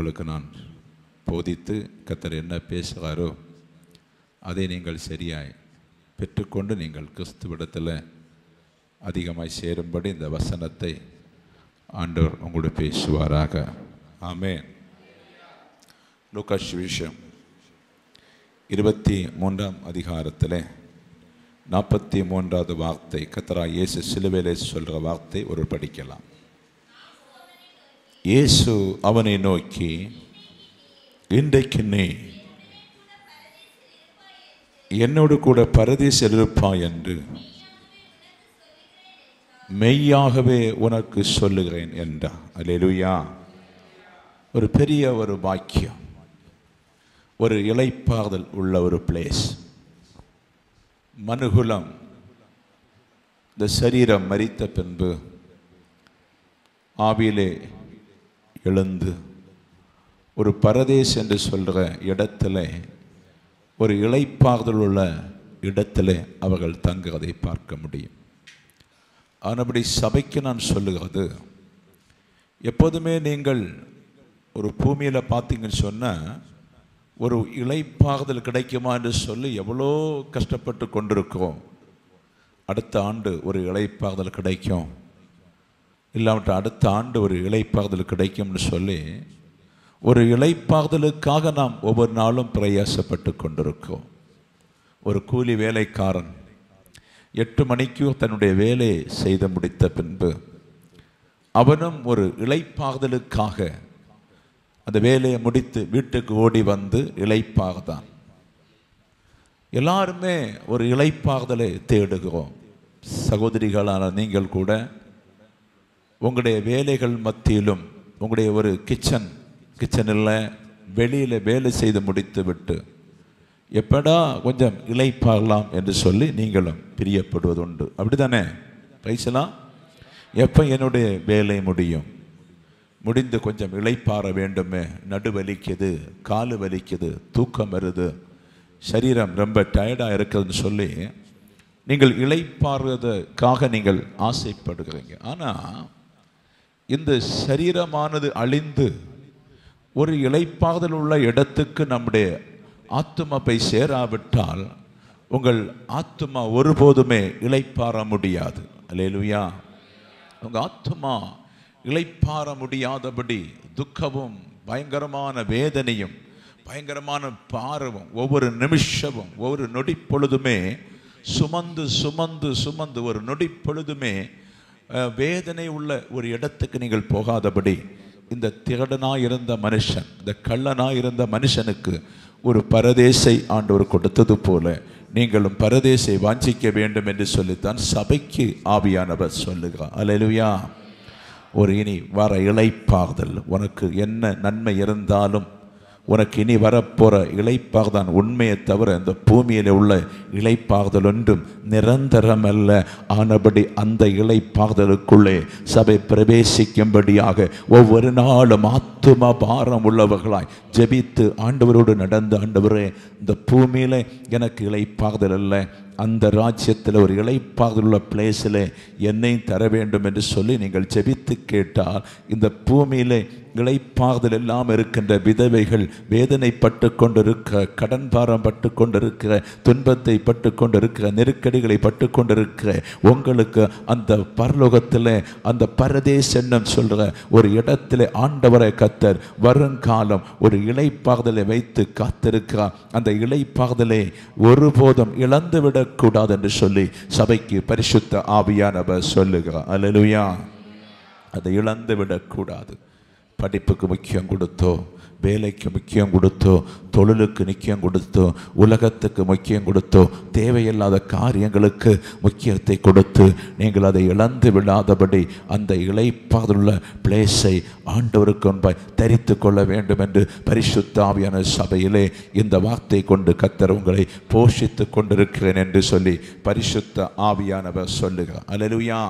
உங்களுக்கு நான் போதித்து கத்தர் என்ன பேசுகிறாரோ அதை நீங்கள் சரியாய் பெற்றுக்கொண்டு நீங்கள் கிறிஸ்துவிடத்தில் அதிகமாய் சேரும்படி இந்த வசனத்தை ஆண்டவர் உங்களோடு பேசுவாராக ஆமென் லூகாஸ் விஷயம் இருபத்தி மூன்றாம் அதிகாரத்தில் நாற்பத்தி மூன்றாவது வார்த்தை கத்தரா இயேசு சிலுவையிலே சொல்கிற வார்த்தை ஒரு படிக்கலாம் இயேசு அவனை நோக்கி இன்றைக்கு நீ என்னோடு கூட பரதேசில் இருப்பாய் என்று மெய்யாகவே உனக்கு சொல்லுகிறேன் என்றார் அல்லேலூயா ஒரு பெரிய ஒரு வாக்கியம் ஒரு இலைப்பாதல் உள்ள ஒரு பிளேஸ் மனுகுலம் இந்த சரீரம் மரித்த பின்பு ஆவியிலே எழுந்து ஒரு பரதேஸ் என்று சொல்கிற இடத்துல ஒரு இலைப்பாறுதல் உள்ள இடத்துல அவர்கள் தங்குவதை பார்க்க முடியும் ஆனபடி சபைக்கு நான் சொல்லுகிறது எப்போதுமே நீங்கள் ஒரு பூமியில் பார்த்தீங்கன்னு சொன்னால் ஒரு இலைப்பாறுதல் கிடைக்குமா என்று சொல்லி எவ்வளோ கஷ்டப்பட்டு கொண்டிருக்கிறோம் அடுத்த ஆண்டு ஒரு இலைப்பாறுதல் கிடைக்கும் இல்லாவிட்டால் அடுத்த ஆண்டு ஒரு இலைப்பாறுதல் கிடைக்கும்னு சொல்லி ஒரு இலைப்பாறுதலுக்காக நாம் ஒவ்வொரு நாளும் பிரயாசப்பட்டு கொண்டிருக்கோம் ஒரு கூலி வேலைக்காரன் எட்டு மணிக்கு தன்னுடைய வேலையை செய்து முடித்த பின்பு அவனும் ஒரு இலைப்பாறுதலுக்காக அந்த வேலையை முடித்து வீட்டுக்கு ஓடி வந்து இலைப்பாகதான் எல்லாருமே ஒரு இலைப்பாறுதலை தேடுகிறோம் சகோதரிகளான நீங்கள் கூட உங்களுடைய வேலைகள் மத்தியிலும் உங்களுடைய ஒரு கிச்சன் கிச்சனில் வெளியில் வேலை செய்து முடித்து விட்டு எப்படா கொஞ்சம் இலைப்பாகலாம் என்று சொல்லி நீங்களும் பிரியப்படுவது உண்டு அப்படிதானே பைசலாம் எப்போ என்னுடைய வேலை முடியும் முடிந்து கொஞ்சம் இளைப்பாற வேண்டுமே நடு வலிக்குது காலு வலிக்குது தூக்கம் வருது சரீரம் ரொம்ப டயர்டாக இருக்குதுன்னு சொல்லி நீங்கள் இளைப்பாறுவதற்காக நீங்கள் ஆசைப்படுகிறீங்க ஆனால் இந்த சரீரமானது அழிந்து ஒரு இளைப்பாறுதல் உள்ள இடத்துக்கு நம்முடைய ஆத்துமா போய் சேராவிட்டால் உங்கள் ஆத்துமா ஒருபோதுமே இளைப்பாற முடியாது அல்லேலுயா உங்கள் ஆத்துமா இளைப்பாற முடியாதபடி துக்கமும் பயங்கரமான வேதனையும் பயங்கரமான பாரவும் ஒவ்வொரு நிமிஷமும் ஒவ்வொரு நொடி பொழுதுமே சுமந்து சுமந்து சுமந்து ஒரு நொடி பொழுதுமே அஹ், வேதனை உள்ள ஒரு இடத்துக்கு நீங்கள் போகாதபடி இந்த திகடனாய் இருந்த மனுஷன் இந்த கள்ளனாய் இருந்த மனுஷனுக்கு ஒரு பரதேசை ஆண்டவர் கொடுத்தது போல நீங்களும் பரதேசை வாஞ்சிக்க வேண்டும் என்று சொல்லித்தான் சபைக்கு ஆவியானவர் சொல்லுகிறார் அல்லேலூயா ஒரு இனி வர இளைப்பாறுதல் உனக்கு என்ன நன்மை இருந்தாலும் உனக்கு இனி வரப்போற இளைப்பாறுதான் உண்மையை தவிர இந்த பூமியில் உள்ள இளைப்பாறுதல் ஒன்றும் நிரந்தரம் அல்ல ஆனபடி அந்த இளைப்பாறுதலுக்குள்ளே சபை பிரவேசிக்கும்படியாக ஒவ்வொரு நாளும் ஆத்தும பாரம் உள்ளவர்களாய் ஜெபித்து ஆண்டவரோடு நடந்த ஆண்டவரே இந்த பூமியில எனக்கு இளைப்பாறுதல் அல்ல அந்த ராஜ்யத்தில் ஒரு இளைப்பாறுதல் உள்ள பிளேஸில் என்னையும் தர வேண்டும் என்று சொல்லி நீங்கள் ஜெபித்து கேட்டால் இந்த பூமியிலே இளைப்பாறுதல் எல்லாம் இருக்கின்ற விதவைகள் வேதனைப்பட்டு கொண்டிருக்கிற கடன் பாரம் பட்டு கொண்டிருக்கிற துன்பத்தை பட்டு கொண்டிருக்கிற நெருக்கடிகளை பட்டு கொண்டிருக்கிற உங்களுக்கு அந்த பரலோகத்தில் அந்த பரதேசன்னம் சொல்கிற ஒரு இடத்துல ஆண்டவரை கத்தர் வருங்காலம் ஒரு இளைப்பாறுதலை வைத்து காத்திருக்கிறார் அந்த இளைப்பாறுதலை ஒருபோதும் இழந்து விடக்கூடாது என்று சொல்லி சபைக்கு பரிசுத்த ஆவியானவர் சொல்லுகிறார் அல்லேலூயா அதை இழந்து விடக்கூடாது படிப்புக்கு முக்கியம் கொடுத்தோ வேலைக்கு முக்கியம் கொடுத்தோ தொழிலுக்கு முக்கியம் கொடுத்தோ உலகத்துக்கு முக்கியம் கொடுத்தோ தேவையில்லாத காரியங்களுக்கு முக்கியத்தை கொடுத்து நீங்கள் அதை இழந்து விடாதபடி அந்த இளைப்பாதுள்ள பிளேஸை ஆண்டவருக்கு முன்பாய் தரித்து கொள்ள வேண்டும் என்று பரிசுத்த ஆவியான சபையிலே இந்த வார்த்தை கொண்டு கத்தர் உங்களை போஷித்து கொண்டிருக்கிறேன் என்று சொல்லி பரிசுத்த ஆவியானவர் சொல்லுகிறார் அல்லேலூயா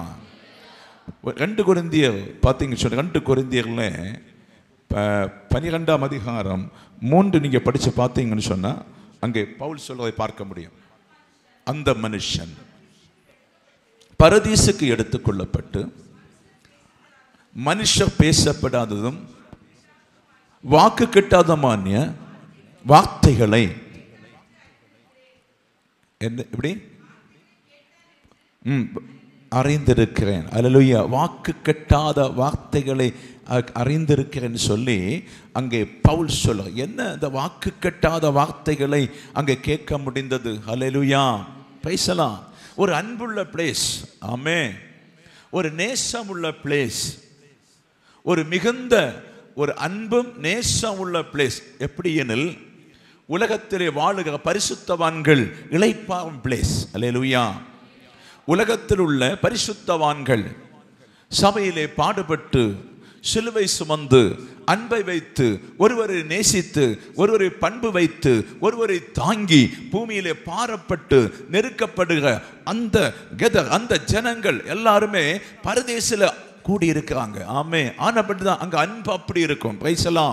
ரெண்டு குருந்தியர் பார்த்தீங்கன்னு சொன்ன ரெண்டு குருந்தியர்ல ப- பனிரெண்டாம் அதிகாரம் மூன்று நீங்கள் படித்து பார்த்தீங்கன்னு சொன்னால் அங்கே பவுல் சொல்வதை பார்க்க முடியும் அந்த மனுஷன் பரதீசுக்கு எடுத்துக்கொள்ளப்பட்டு மனுஷ பேசப்படாததும் வாக்கு கிட்டாத மானிய வார்த்தைகளை என்ன எப்படி ம், அறிந்திருக்கிறேன் அல்லேலூயா வாக்கு கெட்டாத வார்த்தைகளை அ- அறிந்திருக்கிறேன் சொல்லி அங்கே பவுல் சொல்ல என்ன இந்த வாக்கு கெட்டாத வார்த்தைகளை அங்கே கேட்க முடிந்தது அல்லேலூயா பேசலாம் ஒரு அன்புள்ள பிளேஸ் ஆமே ஒரு நேசமுள்ள பிளேஸ் ஒரு மிகுந்த ஒரு அன்பும் நேசம் உள்ள பிளேஸ் எப்படி எனில் உலகத்திலே வாழுகிற பரிசுத்தவான்கள் இளைப்பாறும் பிளேஸ் அல்லேலூயா உலகத்தில் உள்ள பரிசுத்தவான்கள் சபையிலே பாடுபட்டு சிலுவை சுமந்து அன்பை வைத்து ஒருவரை நேசித்து ஒருவரை பண்பு வைத்து ஒருவரை தாங்கி பூமியிலே பாரப்பட்டு நெருக்கப்படுகிற அந்த கெதர் அந்த ஜனங்கள் எல்லாருமே பரதேசில கூடி இருக்கிறாங்க ஆமே ஆனப்பட்டு தான் அங்க அன்பு அப்படி இருக்கும் பைசலாம்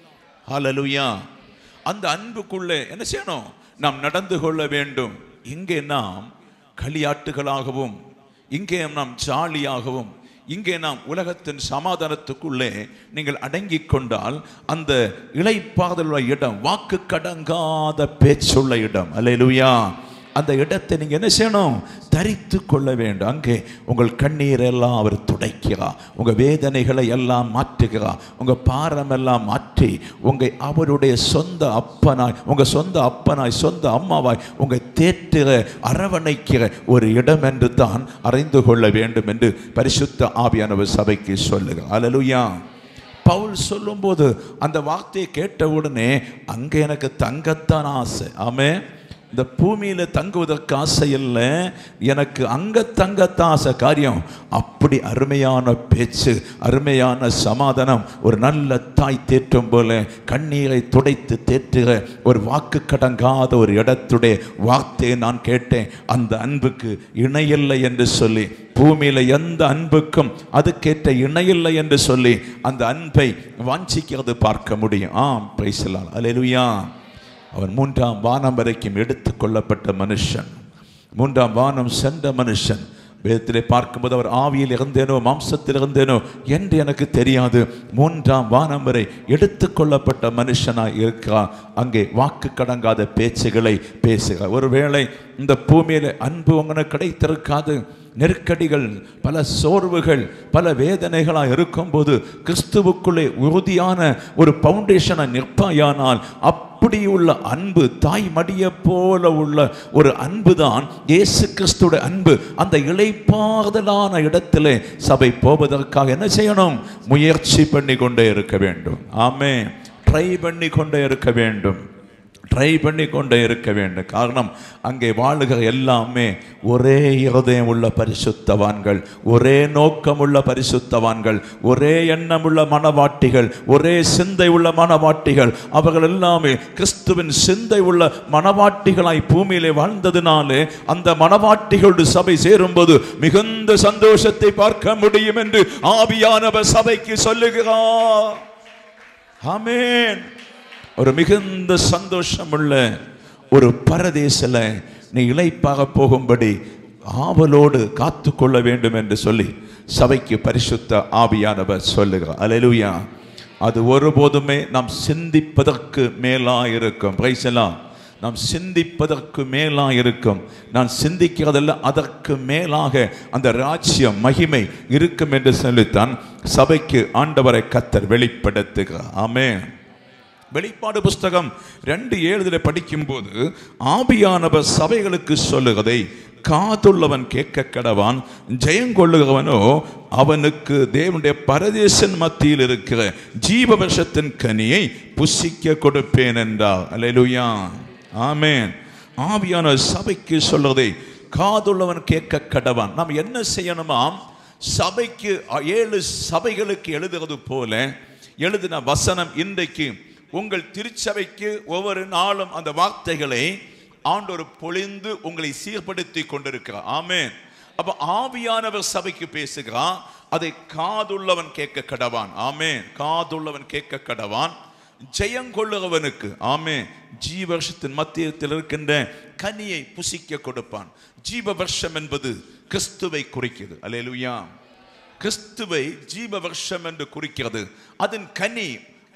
ஹalleluya அந்த அன்புக்குள்ளே என்ன செய்யணும் நாம் நடந்து கொள்ள வேண்டும் இங்கே நாம் களியாட்டுகளாகவும் இங்கே நாம் ஜாலியாகவும் இங்கே நாம் உலகத்தின் சமாதானத்துக்குள்ளே நீங்கள் அடங்கிக் கொண்டால் அந்த இளைப்பாதலுள்ள இடம் வாக்கு கடங்காத பேச்சுள்ள இடம் அல்லேலூயா அந்த இடத்தை நீங்க என்ன செய்யணும் தரித்து கொள்ள வேண்டும் அங்கே உங்கள் கண்ணீர் எல்லாம் அவர் துடைக்கிறார் உங்க வேதனைகளை எல்லாம் மாற்றுகிறார் உங்க பாரம் எல்லாம் மாற்றி உங்க அவருடைய சொந்த அப்பனாய் உங்க சொந்த அப்பனாய் சொந்த அம்மாவாய் உங்க தேற்றுகிற அரவணைக்கிற ஒரு இடம் என்று தான் அறிந்து கொள்ள வேண்டும் என்று பரிசுத்த ஆவியானவர் சபைக்கு சொல்லுகிறார் அல்லேலூயா பவுல் சொல்லும்போது அந்த வார்த்தையை கேட்ட உடனே அங்கே எனக்கு தங்கத்தான் ஆசை ஆமே இந்த பூமியில தங்குவதற்கு ஆசை இல்லை எனக்கு அங்க தங்கத்தான் ஆசை காரியம் அப்படி அருமையான பேச்சு அருமையான சமாதானம் ஒரு நல்ல தாய் தேற்றும் போல கண்ணீரை துடைத்து தேற்றுகிற ஒரு வாக்கு கடங்காத ஒரு இடத்துடைய வார்த்தையை நான் கேட்டேன் அந்த அன்புக்கு இணையில்லை என்று சொல்லி பூமியில எந்த அன்புக்கும் அதுக்கேற்ற இணையில்லை என்று சொல்லி அந்த அன்பை வாஞ்சிக்கிறது பார்க்க முடியும் ஆம் பேசலாம் அல்லேலூயா அவன் மூன்றாம் வானம் வரைக்கும் எடுத்துக் கொள்ளப்பட்ட மனுஷன் மூன்றாம் வானம் சென்ற மனுஷன் வேதத்திலே பார்க்கும்போது அவர் ஆவியில் இருந்தேனோ மாம்சத்தில் இருந்தேனோ என்று எனக்கு தெரியாது மூன்றாம் வானம் வரை எடுத்துக்கொள்ளப்பட்ட மனுஷனாய் இருக்கிறார் அங்கே வாக்கு கடங்காத பேச்சுகளை பேசுகிறார் ஒருவேளை இந்த பூமியில அன்பு உங்களுக்கு கிடைத்திருக்காது நெருக்கடிகள் பல சோர்வுகள் பல வேதனைகளாக இருக்கும்போது கிறிஸ்துவுக்குள்ளே உறுதியான ஒரு பவுண்டேஷனை நிற்பாயானால் அப்படி உள்ள அன்பு தாய் மடிய போல உள்ள ஒரு அன்பு தான் இயேசு கிறிஸ்துடைய அன்பு அந்த இளைப்பாறுதலான இடத்திலே சபை போவதற்காக என்ன செய்யணும் முயற்சி பண்ணி கொண்டே இருக்க வேண்டும் ஆமே ட்ரை பண்ணி கொண்டே இருக்க வேண்டும் ட்ரை பண்ணி கொண்டே இருக்க வேண்டும் காரணம் அங்கே வாழுகிற எல்லாமே ஒரே இருதயம் உள்ள பரிசுத்தவான்கள் ஒரே நோக்கம் உள்ள பரிசுத்தவான்கள் ஒரே எண்ணம் உள்ள மனவாட்டிகள் ஒரே சிந்தை உள்ள மனவாட்டிகள் அவர்கள் எல்லாமே கிறிஸ்துவின் சிந்தை உள்ள மனவாட்டிகளாய் பூமியிலே வாழ்ந்ததினாலே அந்த மனவாட்டிகளோடு சபை சேரும்போது மிகுந்த சந்தோஷத்தை பார்க்க முடியும் என்று ஆவியானவர் சபைக்கு சொல்லுகிறார் ஆமென் ஒரு மிகுந்த சந்தோஷமுள்ள ஒரு பரதேசில நீ இளைப்பாக போகும்படி ஆவலோடு காத்து கொள்ள வேண்டும் என்று சொல்லி சபைக்கு பரிசுத்த ஆவியானவர் சொல்லுகிறார் அல்லேலூயா அது ஒருபோதுமே நாம் சிந்திப்பதற்கு மேலா இருக்கும் பிரைசலாம் நாம் சிந்திப்பதற்கு மேலா இருக்கும் நான் சிந்திக்கிறதல்ல அதற்கு மேலாக அந்த ராஜ்யம் மகிமை இருக்கும் என்று சொல்லித்தான் சபைக்கு ஆண்டவரை கத்தர் வெளிப்படுத்துகிறார் ஆமென் வெளிப்பாடு புஸ்தகம் ரெண்டு ஏழுல படிக்கும்போது ஆவியானவர் சபைகளுக்கு சொல்லுகிறதை காதுள்ளவன் கேட்க கடவான் ஜெயங்கொள்ளுகிறவனோ அவனுக்கு தேவனுடைய பரதேசன் மத்தியில் இருக்கிற ஜீவவசத்தின் கனியை புசிக்க கொடுப்பேன் என்றார் அல்லேலூயா ஆமென் ஆவியான சபைக்கு சொல்றதை காதுள்ளவன் கேட்க கடவான் நாம் என்ன செய்யணுமாம் சபைக்கு ஏழு சபைகளுக்கு எழுதுறது போல எழுதின வசனம் இன்றைக்கு உங்கள் திருச்சபைக்கு ஒவ்வொரு நாளும் அந்த வார்த்தைகளை ஆண்டோர் பொழிந்து உங்களை சீர்படுத்தி கொண்டிருக்கிறார் ஆமென் அப்ப ஆவியானவர் சபைக்கு பேசுகிறான் அதை காதுள்ளவன் கேட்க கடவான் ஆமென் காதுள்ளவன் கேட்க கடவான் ஜெயங்கொள்ளுகிறவனுக்கு ஆமே ஜீவ வருஷத்தின் மத்தியத்தில் இருக்கின்ற கனியை புசிக்க கொடுப்பான் ஜீவ வருஷம் என்பது கிறிஸ்துவை குறிக்கிறது அல்லேலூயா கிறிஸ்துவை ஜீவ வருஷம் என்று குறிக்கிறது அதன் கனி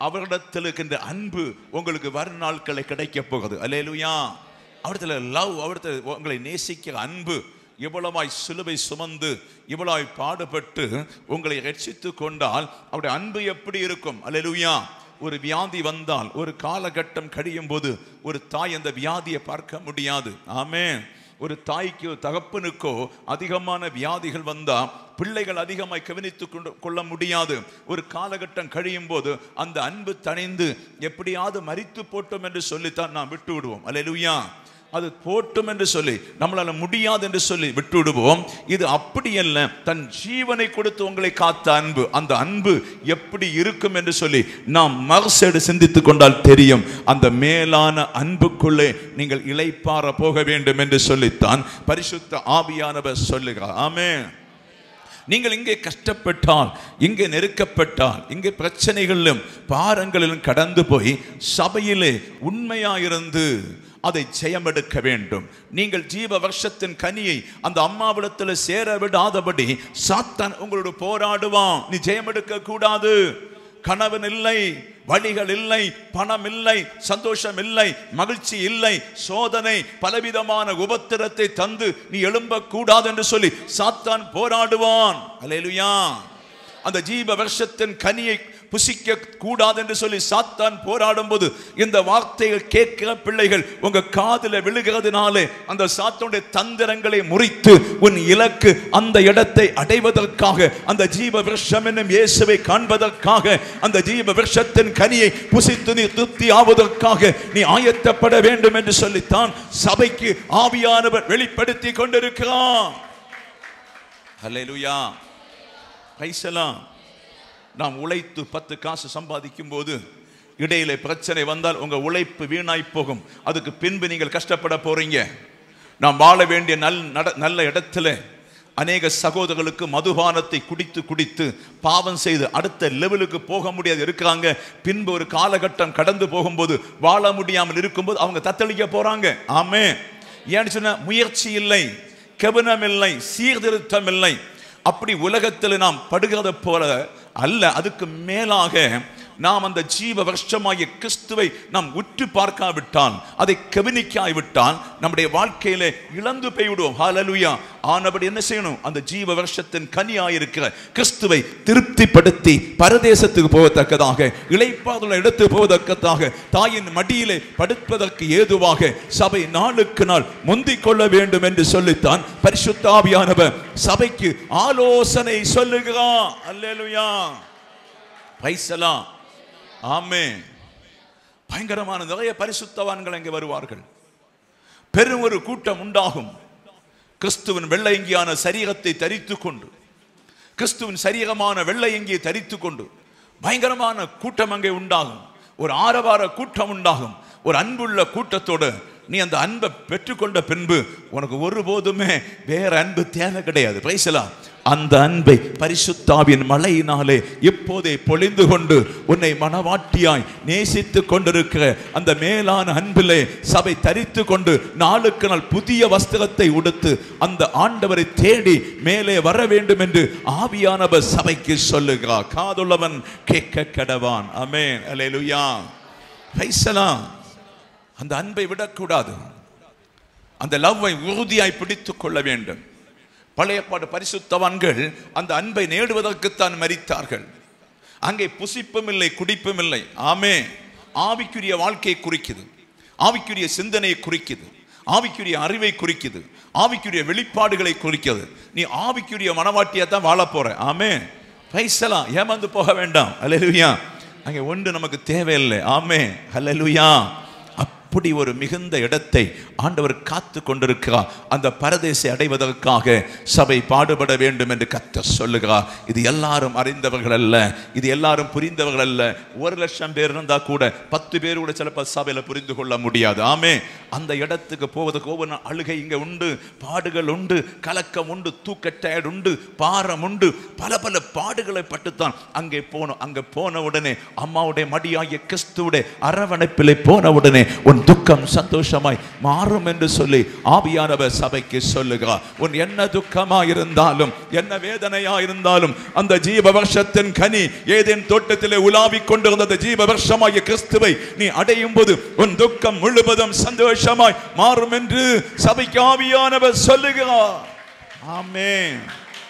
அவரிடத்தில் இருக்கின்ற அன்பு உங்களுக்கு வரும் நாட்களை கிடைக்க போகுது அல்லேலுயா அவரிடத்துல லவ் அவரிடத்தில் உங்களை நேசிக்கிற அன்பு இவ்வளவாய் சிலுவை சுமந்து இவ்வளவாய் பாடுபட்டு உங்களை ரட்சித்து கொண்டால் அவருடைய அன்பு எப்படி இருக்கும் அல்லேலுயா ஒரு வியாதி வந்தால் ஒரு காலகட்டம் கழியும் போது ஒரு தாய் அந்த வியாதியை பார்க்க முடியாது ஆமென் ஒரு தாய்க்கோ தகப்பனுக்கோ அதிகமான வியாதிகள் வந்தா பிள்ளைகள் அதிகமாய் கவனித்து கொண்டு கொள்ள முடியாது ஒரு காலகட்டம் கழியும் போது அந்த அன்பு தணிந்து எப்படியாவது மரித்து போட்டோம் என்று சொல்லித்தான் நாம் விட்டு விடுவோம் அல்லேலூயா அது போட்டும் என்று சொல்லி நம்மளால முடியாது என்று சொல்லி விட்டு விடுவோம் இது அப்படி அல்ல தன் ஜீவனை கொடுத்து உங்களை காத்த அன்பு அந்த அன்பு எப்படி இருக்கும் என்று சொல்லி நாம் மறுசேடு சிந்தித்துக் கொண்டால் தெரியும் அந்த மேலான அன்புக்குள்ளே நீங்கள் இளைப்பாற போக வேண்டும் என்று சொல்லித்தான் பரிசுத்த ஆவியானவர் சொல்லுகிறார் ஆமென் நீங்கள் இங்கே கஷ்டப்பட்டால் இங்கே நெருக்கப்பட்டால் இங்கே பிரச்சனைகளிலும் பாரங்களிலும் கடந்து போய் சபையிலே உண்மையாயிருந்து அதை ஜெயமெடுக்க வேண்டும் நீங்கள் ஜீவ வருஷத்தின் கனியை அந்த அம்மாவிடத்தில் சேர விடாதபடி சாத்தான் உங்களோட போராடுவான் நீ ஜெயமெடுக்க கூடாது கணவன் இல்லை வழிகள் இல்லை பணம் இல்லை சந்தோஷம் இல்லை மகிழ்ச்சி இல்லை சோதனை பலவிதமான உபத்திரத்தை தந்து நீ எழும்ப கூடாது என்று சொல்லி சாத்தான் போராடுவான் அல்லேலூயா அந்த ஜீவ வருஷத்தின் கனியை புசிக்க கூடாது என்று சொல்லி சாத்தான் போராடும் போது இந்த வார்த்தைகள் கேட்கிற பிள்ளைகள் உங்க காதுல விழுகிறதுனாலே அந்த சாத்தானுடைய தந்திரங்களை முறித்து உன் இலக்கு அந்த இடத்தை அடைவதற்காக அந்த ஜீவ விருஷம் என்னும் இயேசுவை காண்பதற்காக அந்த ஜீவ விருஷத்தின் கனியை புசித்து நீ திருப்தி ஆவதற்காக நீ ஆயத்தப்பட வேண்டும் என்று சொல்லித்தான் சபைக்கு ஆவியானவர் வெளிப்படுத்தி கொண்டிருக்கிறான் ஹalleluya ரைசலாம் நாம் உழைத்து பத்து காசு சம்பாதிக்கும் போது இடையில பிரச்சனை வந்தால் உங்க உழைப்பு வீணாய் போகும் அதுக்கு பின்பு நீங்கள் கஷ்டப்பட போறீங்க நாம் வாழ வேண்டிய நல் நட- நல்ல இடத்துல அநேக சகோதரர்களுக்கு மதுபானத்தை குடித்து குடித்து பாவம் செய்து அடுத்த லெவலுக்கு போக முடியாது இருக்கிறாங்க பின்பு ஒரு காலகட்டம் கடந்து போகும்போது வாழ முடியாமல் இருக்கும்போது அவங்க தத்தளிக்க போறாங்க ஆமே ஏன்னு சொன்னா முயற்சி இல்லை கவனம் இல்லை சீர்திருத்தம் இல்லை அப்படி உலகத்தில் நாம் படுகிறத போல அல்ல அதுக்கு மேலாக நாம் அந்த ஜீவ வருஷமாகிய கிறிஸ்துவை நாம் உற்று பார்க்காவிட்டால் அதை கவனிக்காவிட்டால் நம்முடைய வாழ்க்கையில இழந்து போய்விடுவோம் ஹalleluya ஆனபடி என்ன செய்யணும் அந்த ஜீவ வருஷத்தின் கனியாயிருக்கிற கிறிஸ்துவை திருப்திப்படுத்தி பரதேசத்துக்கு போகத்தக்கதாக இளைப்பாதுள்ள எடுத்து போவதற்கதாக தாயின் மடியிலே படுப்பதற்கு ஏதுவாக சபை நாளுக்கு நாள் முந்திக் கொள்ள வேண்டும் என்று சொல்லித்தான் பரிசுத்த ஆவியானவர் சபைக்கு ஆலோசனை சொல்லுகிறான் அல்லேலூயா பைசலாம் ஆமே பயங்கரமான நிறைய பரிசுத்தவான்கள் அங்கே வருவார்கள் பெரும் ஒரு கூட்டம் உண்டாகும் கிறிஸ்துவின் வெள்ளையங்கியான சரீரத்தை தரித்துக் கொண்டு கிறிஸ்துவின் சரீரமான வெள்ளையங்கியை தரித்துக் கொண்டு பயங்கரமான கூட்டம் அங்கே உண்டாகும் ஒரு ஆரவார கூட்டம் உண்டாகும் ஒரு அன்புள்ள கூட்டத்தோடு நீ அந்த அன்பை பெற்றுக்கொண்ட பின்பு உனக்கு ஒருபோதுமே வேற அன்பு தேவை கிடையாது பேசலாம் அந்த அன்பை பரிசுத்தாவின் மழையினாலே இப்போதே பொழிந்து கொண்டு உன்னை மனவாட்டியாய் நேசித்துக் கொண்டிருக்கிற அந்த மேலான அன்பிலே சபை தரித்து கொண்டு நாளுக்கு நாள் புதிய வஸ்திரத்தை உடுத்து அந்த ஆண்டவரை தேடி மேலே வர வேண்டும் என்று ஆவியானவர் சபைக்கு சொல்லுகிறார் காதுள்ளவன் கேட்க கடவான் அமேன் அல்லேலூயா பைசலாம் அந்த அன்பை விடக்கூடாது அந்த லவ்வை உறுதியாய் பிடித்துக் கொள்ள வேண்டும் பழைய பாடு பரிசுத்தவான்கள் அந்த அன்பை நேடுவதற்குத்தான் மரித்தார்கள் அங்கே புசிப்பும் இல்லை குடிப்பும் இல்லை ஆமே ஆவிக்குரிய வாழ்க்கையை குறிக்குது ஆவிக்குரிய சிந்தனையை குறிக்குது ஆவிக்குரிய அறிவை குறிக்குது ஆவிக்குரிய வெளிப்பாடுகளை குறிக்கிறது நீ ஆவிக்குரிய மனவாட்டியா தான் வாழ போற ஆமே பைசலாம் ஏமாந்து போக வேண்டாம் அல்லேலூயா அங்கே ஒன்று நமக்கு தேவையில்லை ஆமே அல்லேலூயா அப்படி ஒரு மிகுந்த இடத்தை ஆண்டவர் காத்து கொண்டிருக்கிறார் அந்த பரதேசை அடைவதற்காக சபை பாடுபட வேண்டும் என்று கத்த சொல்லுகிறார் இது எல்லாரும் அறிந்தவர்கள் அல்ல இது எல்லாரும் புரிந்தவர்கள் அல்ல ஒரு லட்சம் பேர் இருந்தா கூட பத்து பேர் கூட சிலப்ப சபையில புரிந்து கொள்ள முடியாது ஆமே அந்த இடத்துக்கு போவதற்கு ஒவ்வொரு நாள் அழுகை இங்க உண்டு பாடுகள் உண்டு கலக்கம் உண்டு தூக்கட்டயடு உண்டு பாரம் உண்டு பல பல பாடுகளை பட்டுத்தான் அங்கே போனோம் அங்கே போன உடனே அம்மாவுடைய மடியாகிய கிறிஸ்துவுடைய அரவணைப்பிலே போன உடனே உன் உன் துக்கம் சந்தோஷமாய் மாறும் என்று சொல்லி ஆவியானவர் சபைக்கு சொல்லுகிறார் உன் என்ன துக்கமா இருந்தாலும் என்ன வேதனையா இருந்தாலும் அந்த ஜீவ வருஷத்தின் கனி ஏதேன் தோட்டத்திலே உலாவிக் கொண்டிருந்த அந்த ஜீவ வருஷமாகிய கிறிஸ்துவை நீ அடையும் போது உன் துக்கம் முழுவதும் சந்தோஷமாய் மாறும் என்று சபைக்கு ஆவியானவர் சொல்லுகிறார் ஆமென்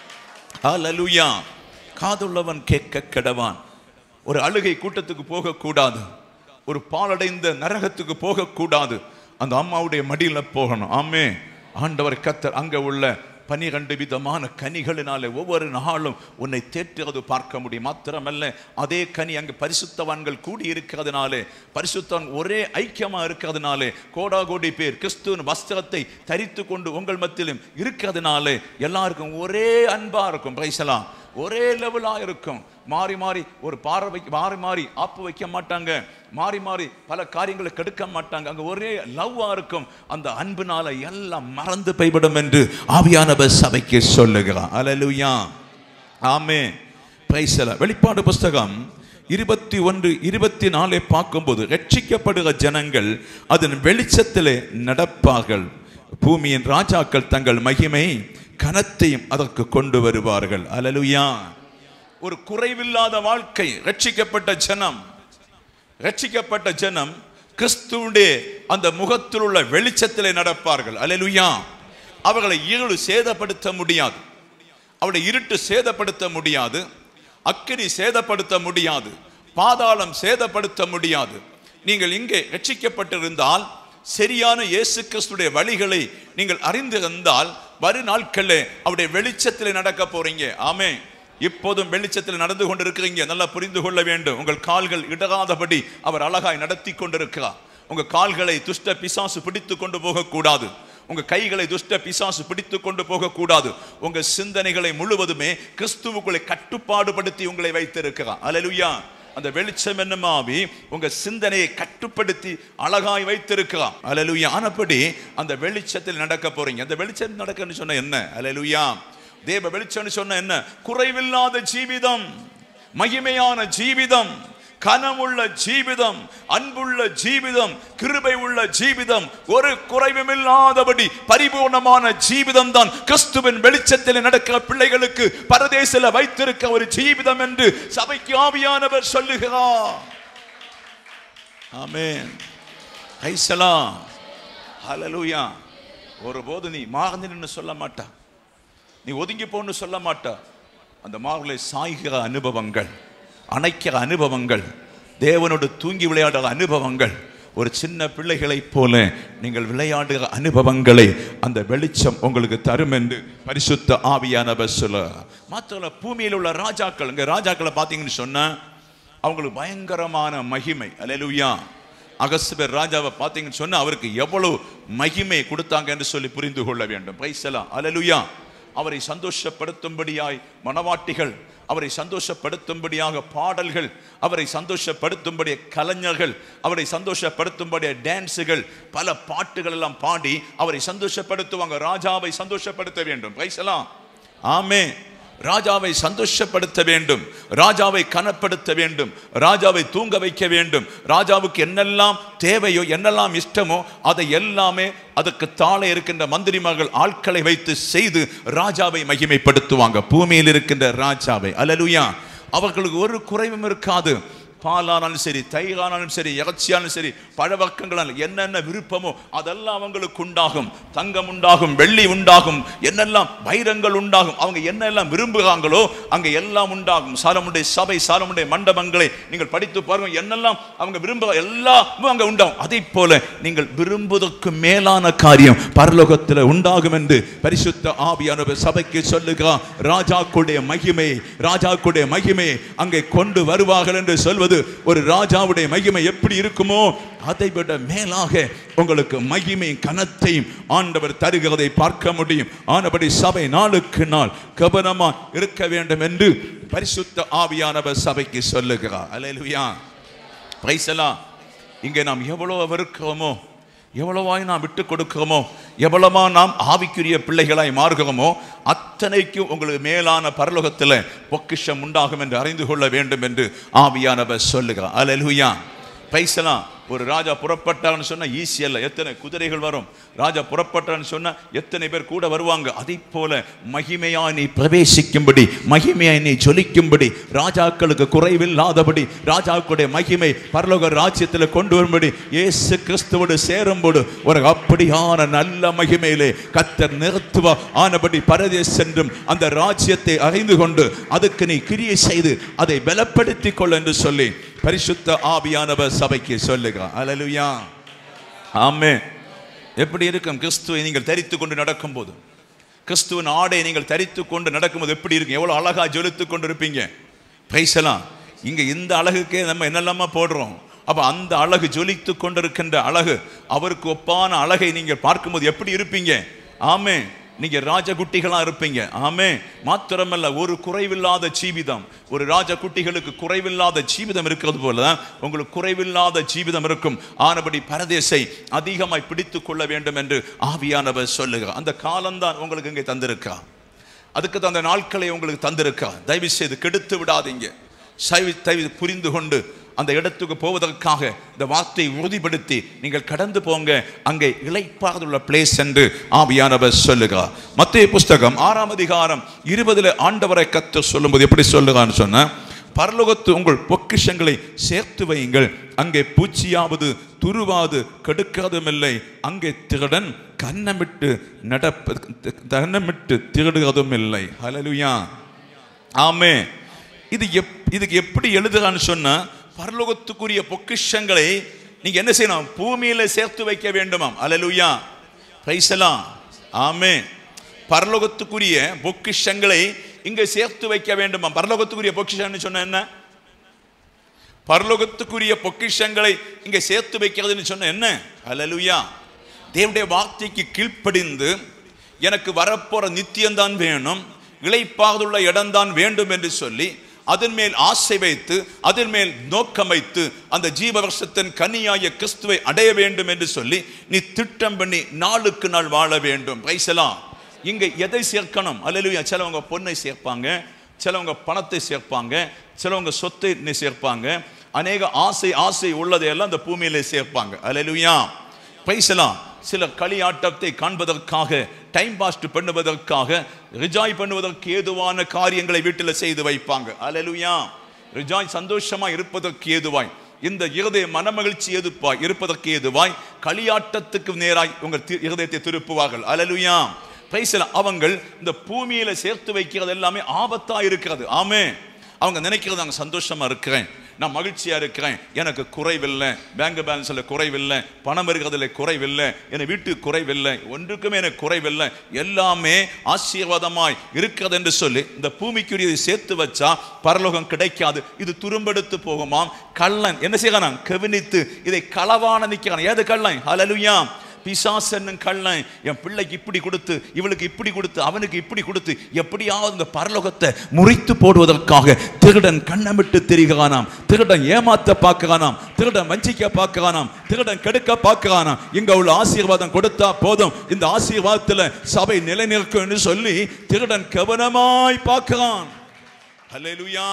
ஹalleluya காதுள்ளவன் கேட்க கிடவான் ஒரு அழுகை கூட்டத்துக்கு போகக்கூடாது ஒரு பாலடைந்த நரகத்துக்கு போகக்கூடாது அந்த அம்மாவுடைய மடியில போகணும் ஆமே ஆண்டவர் கத்தர் அங்க உள்ள பனிரெண்டு விதமான கனிகளினாலே ஒவ்வொரு நாளும் உன்னை தேற்றுவது பார்க்க முடியும் மாத்திரமல்ல அதே கனி அங்கு பரிசுத்தவான்கள் கூடி இருக்கிறதுனாலே பரிசுத்தவான் ஒரே ஐக்கியமா இருக்கிறதுனாலே கோடா கோடி பேர் கிறிஸ்துவின் வஸ்திரத்தை தரித்து கொண்டு உங்கள் மத்தியிலும் இருக்கிறதுனாலே எல்லாருக்கும் ஒரே அன்பா இருக்கும் பைசலாம் ஒரே லெவலா இருக்கும் மாறி மாறி ஒரு பார்வை மாறி மாறி ஆப்பு வைக்க மாட்டாங்க மாறி மாறி பல காரியங்களை கெடுக்க மாட்டாங்க அங்க ஒரே லவ்வா இருக்கும் அந்த அன்பினால எல்லாம் மறந்து போய்விடும் என்று ஆவியானவர் சபைக்கு சொல்லுகிறான் அலலுயா ஆமே பிரைசல வெளிப்பாடு புஸ்தகம் இருபத்தி ஒன்று இருபத்தி நாலை பார்க்கும்போது ரட்சிக்கப்படுகிற ஜனங்கள் அதன் வெளிச்சத்திலே நடப்பார்கள் பூமியின் ராஜாக்கள் தங்கள் மகிமை கனத்தையும் அதற்கு கொண்டு வருவார்கள் அலலுயா ஒரு குறைவில்லாத வாழ்க்கை ரட்சிக்கப்பட்ட ஜனம் ரட்சிக்கப்பட்ட ஜனம் கிறிஸ்துவுடைய அந்த முகத்தில் உள்ள வெளிச்சத்திலே நடப்பார்கள் அலலுயா அவர்களை இருள் சேதப்படுத்த முடியாது அவருடைய இருட்டு சேதப்படுத்த முடியாது அக்கினி சேதப்படுத்த முடியாது பாதாளம் சேதப்படுத்த முடியாது நீங்கள் இங்கே ரட்சிக்கப்பட்டிருந்தால் சரியான இயேசு கிறிஸ்துடைய வழிகளை நீங்கள் அறிந்திருந்தால் வரும் நாட்களில் அவருடைய வெளிச்சத்தில் நடக்க போறீங்க ஆமே இப்போதும் வெளிச்சத்தில் நடந்து கொண்டிருக்கிறீங்க நல்லா புரிந்து கொள்ள வேண்டும் உங்கள் கால்கள் இடராதபடி அவர் அழகாய் நடத்தி கொண்டிருக்கிறார் உங்க கால்களை துஷ்ட பிசாசு பிடித்து கொண்டு போகக்கூடாது உங்க கைகளை துஷ்ட பிசாசு பிடித்து கொண்டு போகக்கூடாது உங்க சிந்தனைகளை முழுவதுமே கிறிஸ்துவுக்குள்ளே கட்டுப்பாடுபடுத்தி உங்களை வைத்திருக்கிறார் அலலுயா அந்த வெளிச்சம் என்னமாவி உங்க சிந்தனையை கட்டுப்படுத்தி அழகாய் வைத்திருக்கலாம் அலலுயா ஆனப்படி அந்த வெளிச்சத்தில் நடக்க போறீங்க அந்த வெளிச்சம் நடக்கன்னு சொன்ன என்ன அலலுயா தேவ வெளிச்சம்னு சொன்ன என்ன குறைவில்லாத ஜீவிதம் மகிமையான ஜீவிதம் கனமுள்ள ஜீவிதம் அன்புள்ள ஜீவிதம் கிருபை உள்ள ஜீவிதம் ஒரு குறைவுமில்லாதபடி பரிபூர்ணமான ஜீவிதம் தான் கிறிஸ்துவின் வெளிச்சத்தில் நடக்கிற பிள்ளைகளுக்கு பரதேசில வைத்திருக்க ஒரு ஜீவிதம் என்று சபைக்கு ஆவியானவர் சொல்லுகிறார் ஆமென் ஐசலாம் ஹalleluya ஒருபோது நீ மாறந்தின்னு சொல்ல மாட்டா நீ ஒதுங்கி போன்னு சொல்ல மாட்டா அந்த மார்களை சாய்கிற அனுபவங்கள் அணைக்கிற அனுபவங்கள் தேவனோடு தூங்கி விளையாடுற அனுபவங்கள் ஒரு சின்ன பிள்ளைகளைப் போல நீங்கள் விளையாடுகிற அனுபவங்களை அந்த வெளிச்சம் உங்களுக்கு தரும் என்று பரிசுத்த ஆவியானவர் சொல்ல மாத்திர பூமியில் உள்ள ராஜாக்கள் இங்க ராஜாக்களை பார்த்தீங்கன்னு சொன்னா அவங்களுக்கு பயங்கரமான மகிமை அலையலுயா அகஸ்பர் ராஜாவை பார்த்தீங்கன்னு சொன்னா அவருக்கு எவ்வளவு மகிமை கொடுத்தாங்க என்று சொல்லி புரிந்து கொள்ள வேண்டும் பைசலா அலலுயா அவரை சந்தோஷப்படுத்தும்படியாய் மணவாட்டிகள் அவரை சந்தோஷப்படுத்தும்படியாக பாடல்கள் அவரை சந்தோஷப்படுத்தும்படிய கலைஞர்கள் அவரை சந்தோஷப்படுத்தும்படிய டான்ஸுகள் பல பாட்டுகள் எல்லாம் பாடி அவரை சந்தோஷப்படுத்துவாங்க ராஜாவை சந்தோஷப்படுத்த வேண்டும் பைசலாம் ஆமே ராஜாவை சந்தோஷப்படுத்த வேண்டும் ராஜாவை கனப்படுத்த வேண்டும் ராஜாவை தூங்க வைக்க வேண்டும் ராஜாவுக்கு என்னெல்லாம் தேவையோ என்னெல்லாம் இஷ்டமோ அதை எல்லாமே அதுக்கு தாழെ இருக்கின்ற மந்திரிமார்கள் ஆட்களை வைத்து செய்து ராஜாவை மகிமைப்படுத்துவாங்க பூமியில் இருக்கின்ற ராஜாவை அலலுயா அவர்களுக்கு ஒரு குறைவும் இருக்காது பாலானாலும் சரி தயிரானாலும் சரி இறைச்சியாலும் சரி பழவர்க்கங்களாலும் என்னென்ன விருப்பமோ அதெல்லாம் அவங்களுக்கு உண்டாகும் தங்கம் உண்டாகும் வெள்ளி உண்டாகும் என்னெல்லாம் வைரங்கள் உண்டாகும் அவங்க என்னெல்லாம் விரும்புகிறாங்களோ அங்க எல்லாம் உண்டாகும் சாலமுடைய சபை சாலமுடைய மண்டபங்களை நீங்கள் படித்து பாருங்க என்னெல்லாம் அவங்க விரும்புகிற எல்லாமும் அங்க உண்டாகும் அதே போல நீங்கள் விரும்புவதற்கு மேலான காரியம் பரலோகத்தில் உண்டாகும் என்று பரிசுத்த ஆவியானவர் சபைக்கு சொல்லுகிறார் ராஜாக்குடைய மகிமை ராஜாக்குடைய மகிமை அங்கே கொண்டு வருவார்கள் என்று சொல்வது ஒரு ராஜாவுடைய மகிமை எப்படி இருக்குமோ அதை விட மேலாக உங்களுக்கு மகிமை கனத்தையும் ஆண்டவர் தருகிறதை பார்க்க முடியும் ஆனபடி சபை நாளுக்கு நாள் கவனமா இருக்க வேண்டும் என்று பரிசுத்த ஆவியானவர் சபைக்கு சொல்லுகிறார் அலையலுயா பைசலா இங்கே நாம் எவ்வளவு வெறுக்கிறோமோ எவ்வளவாய் நாம் விட்டு கொடுக்கிறோமோ எவ்வளவா நாம் ஆவிக்குரிய பிள்ளைகளாய் மாறுகிறோமோ அத்தனைக்கும் உங்களுக்கு மேலான பரலோகத்தில் பொக்கிஷம் உண்டாகும் என்று அறிந்து கொள்ள வேண்டும் என்று ஆவியானவர் சொல்லுகிறார் அலலுயா பைசலாம் ஒரு ராஜா புறப்பட்டான்னு சொன்னா ஈஸி அல்ல எத்தனை குதிரைகள் வரும் ராஜா புறப்பட்டான்னு சொன்னா எத்தனை பேர் கூட வருவாங்க அதை போல மகிமையா நீ பிரவேசிக்கும்படி மகிமையா நீ ஜொலிக்கும்படி ராஜாக்களுக்கு குறைவில்லாதபடி ராஜாக்களுடைய மகிமை பரலோக ராஜ்யத்தில் கொண்டு வரும்படி இயேசு கிறிஸ்துவோடு சேரும்போது ஒரு அப்படியான நல்ல மகிமையிலே கத்தர் நிறுத்துவா ஆனபடி பரதேச சென்றும் அந்த ராஜ்யத்தை அறிந்து கொண்டு அதுக்கு நீ கிரியை செய்து அதை பலப்படுத்திக் கொள் என்று சொல்லி பரிசுத்த ஆவியானவர் சபைக்கு சொல்லுங்க அல்லேலூயா ஆமே எப்படி இருக்கும் கிறிஸ்துவை நீங்கள் தரித்து கொண்டு நடக்கும்போது கிறிஸ்துவின் ஆடை நீங்கள் தரித்து கொண்டு நடக்கும்போது எப்படி இருக்கும் எவ்வளவு அழகா ஜொலித்து கொண்டு இருப்பீங்க பேசலாம் இங்க இந்த அழகுக்கே நம்ம என்னெல்லாமா போடுறோம் அப்ப அந்த அழகு ஜொலித்து கொண்டிருக்கின்ற அழகு அவருக்கு ஒப்பான அழகை நீங்கள் பார்க்கும்போது எப்படி இருப்பீங்க ஆமே நீங்க ராஜகுட்டிகளா இருப்பீங்க ஆமே மாத்திரமல்ல ஒரு குறைவில்லாத ஜீவிதம் ஒரு ராஜகுட்டிகளுக்கு குறைவில்லாத ஜீவிதம் இருக்கிறது போல உங்களுக்கு குறைவில்லாத ஜீவிதம் இருக்கும் ஆனபடி பரதேசை அதிகமாய் பிடித்துக் கொள்ள வேண்டும் என்று ஆவியானவர் சொல்லுகிறார் அந்த காலம்தான் உங்களுக்கு இங்கே தந்திருக்கா அதுக்கு தான் அந்த நாட்களை உங்களுக்கு தந்திருக்கா தயவு செய்து கெடுத்து விடாதீங்க சைவி தயவு புரிந்து கொண்டு அந்த இடத்துக்கு போவதற்காக இந்த வார்த்தையை உறுதிப்படுத்தி நீங்கள் கடந்து போங்க அங்கே இளைப்பாறுள்ள பிளேஸ் என்று ஆவியானவர் சொல்லுகிறார் மத்திய புஸ்தகம் ஆறாம் அதிகாரம் இருபதுல ஆண்டவரை கத்து சொல்லும்போது எப்படி சொல்லுகான்னு சொன்ன பரலோகத்து உங்கள் பொக்கிஷங்களை சேர்த்து வையுங்கள் அங்கே பூச்சியாவது துருவாது கெடுக்காதுமில்லை அங்கே திருடன் கன்னமிட்டு நடப்ப கன்னமிட்டு திருடுவதும் இல்லை ஹalleluya ஆமே இது எப் இதுக்கு எப்படி எழுதுறான்னு சொன்னா பரலோகத்துக்குரிய பொக்கிஷங்களை நீங்க என்ன செய்யணும் பூமியில சேர்த்து வைக்க வேண்டுமாம் அலலுயா பைசலாம் ஆமே பரலோகத்துக்குரிய பொக்கிஷங்களை இங்க சேர்த்து வைக்க வேண்டுமாம் பரலோகத்துக்குரிய பொக்கிஷம்னு சொன்ன என்ன பரலோகத்துக்குரிய பொக்கிஷங்களை இங்க சேர்த்து வைக்கிறதுன்னு சொன்ன என்ன அலலுயா தேவனுடைய வார்த்தைக்கு கீழ்ப்படிந்து எனக்கு வரப்போற நித்தியம்தான் வேணும் இளைப்பாதுள்ள இடம்தான் வேண்டும் என்று சொல்லி அதன் மேல் ஆசை வைத்து அதன் மேல் நோக்கம் வைத்து அந்த ஜீவ வருஷத்தின் கனியாய கிறிஸ்துவை அடைய வேண்டும் என்று சொல்லி நீ திட்டம் பண்ணி நாளுக்கு நாள் வாழ வேண்டும் பைசலாம் இங்க எதை சேர்க்கணும் அல்லா சிலவங்க பொண்ணை சேர்ப்பாங்க சிலவங்க பணத்தை சேர்ப்பாங்க சிலவங்க சொத்தை சேர்ப்பாங்க அநேக ஆசை ஆசை உள்ளதையெல்லாம் அந்த பூமியிலே சேர்ப்பாங்க அல்லா பைசலாம் சில களியாட்டத்தை காண்பதற்காக டைம் பாஸ்ட் பண்ணுவதற்காக ரிஜாய் பண்ணுவதற்கு ஏதுவான காரியங்களை வீட்டில் செய்து வைப்பாங்க அலலுயா ரிஜாய் சந்தோஷமா இருப்பதற்கு ஏதுவாய் இந்த இருதய மனமகிழ்ச்சி எதுப்பாய் இருப்பதற்கு ஏதுவாய் களியாட்டத்துக்கு நேராய் உங்கள் தி- இருதயத்தை திருப்புவார்கள் அலலுயா பேசலாம் அவங்கள் இந்த பூமியில சேர்த்து வைக்கிறது எல்லாமே ஆபத்தா இருக்கிறது ஆமே அவங்க நினைக்கிறது நாங்கள் சந்தோஷமா இருக்கிறேன் நான் மகிழ்ச்சியா இருக்கிறேன் எனக்கு குறைவில்லை பேங்க் பேலன்ஸ்ல குறைவில்லை பணம் இருக்கிறதுல குறைவில்லை என் வீட்டுக்கு குறைவில்லை ஒன்றுக்குமே எனக்கு குறைவில்லை எல்லாமே ஆசீர்வாதமாய் இருக்கிறது என்று சொல்லி இந்த பூமிக்குரியதை சேர்த்து வச்சா பரலோகம் கிடைக்காது இது துரும்பெடுத்து போகுமாம் கள்ளன் என்ன செய்யறான் கவனித்து இதை களவான நிற்கிறான் ஏது கள்ளன் ஹalleluya பிசாசன்னு கள்ளன் என் பிள்ளைக்கு இப்படி கொடுத்து இவளுக்கு இப்படி கொடுத்து அவனுக்கு இப்படி கொடுத்து எப்படியாவது இந்த பரலோகத்தை முறித்து போடுவதற்காக திருடன் கண்ணமிட்டு திரிகிறானாம் திருடன் ஏமாத்த பார்க்கிறானாம் திருடன் வஞ்சிக்க பார்க்கிறானாம் திருடன் கெடுக்க பார்க்கிறானாம் இங்க உள்ள ஆசீர்வாதம் கொடுத்தா போதும் இந்த ஆசீர்வாதத்துல சபை நிலைநிற்கும்னு சொல்லி திருடன் கவனமாய் பார்க்கிறான் ஹalleluya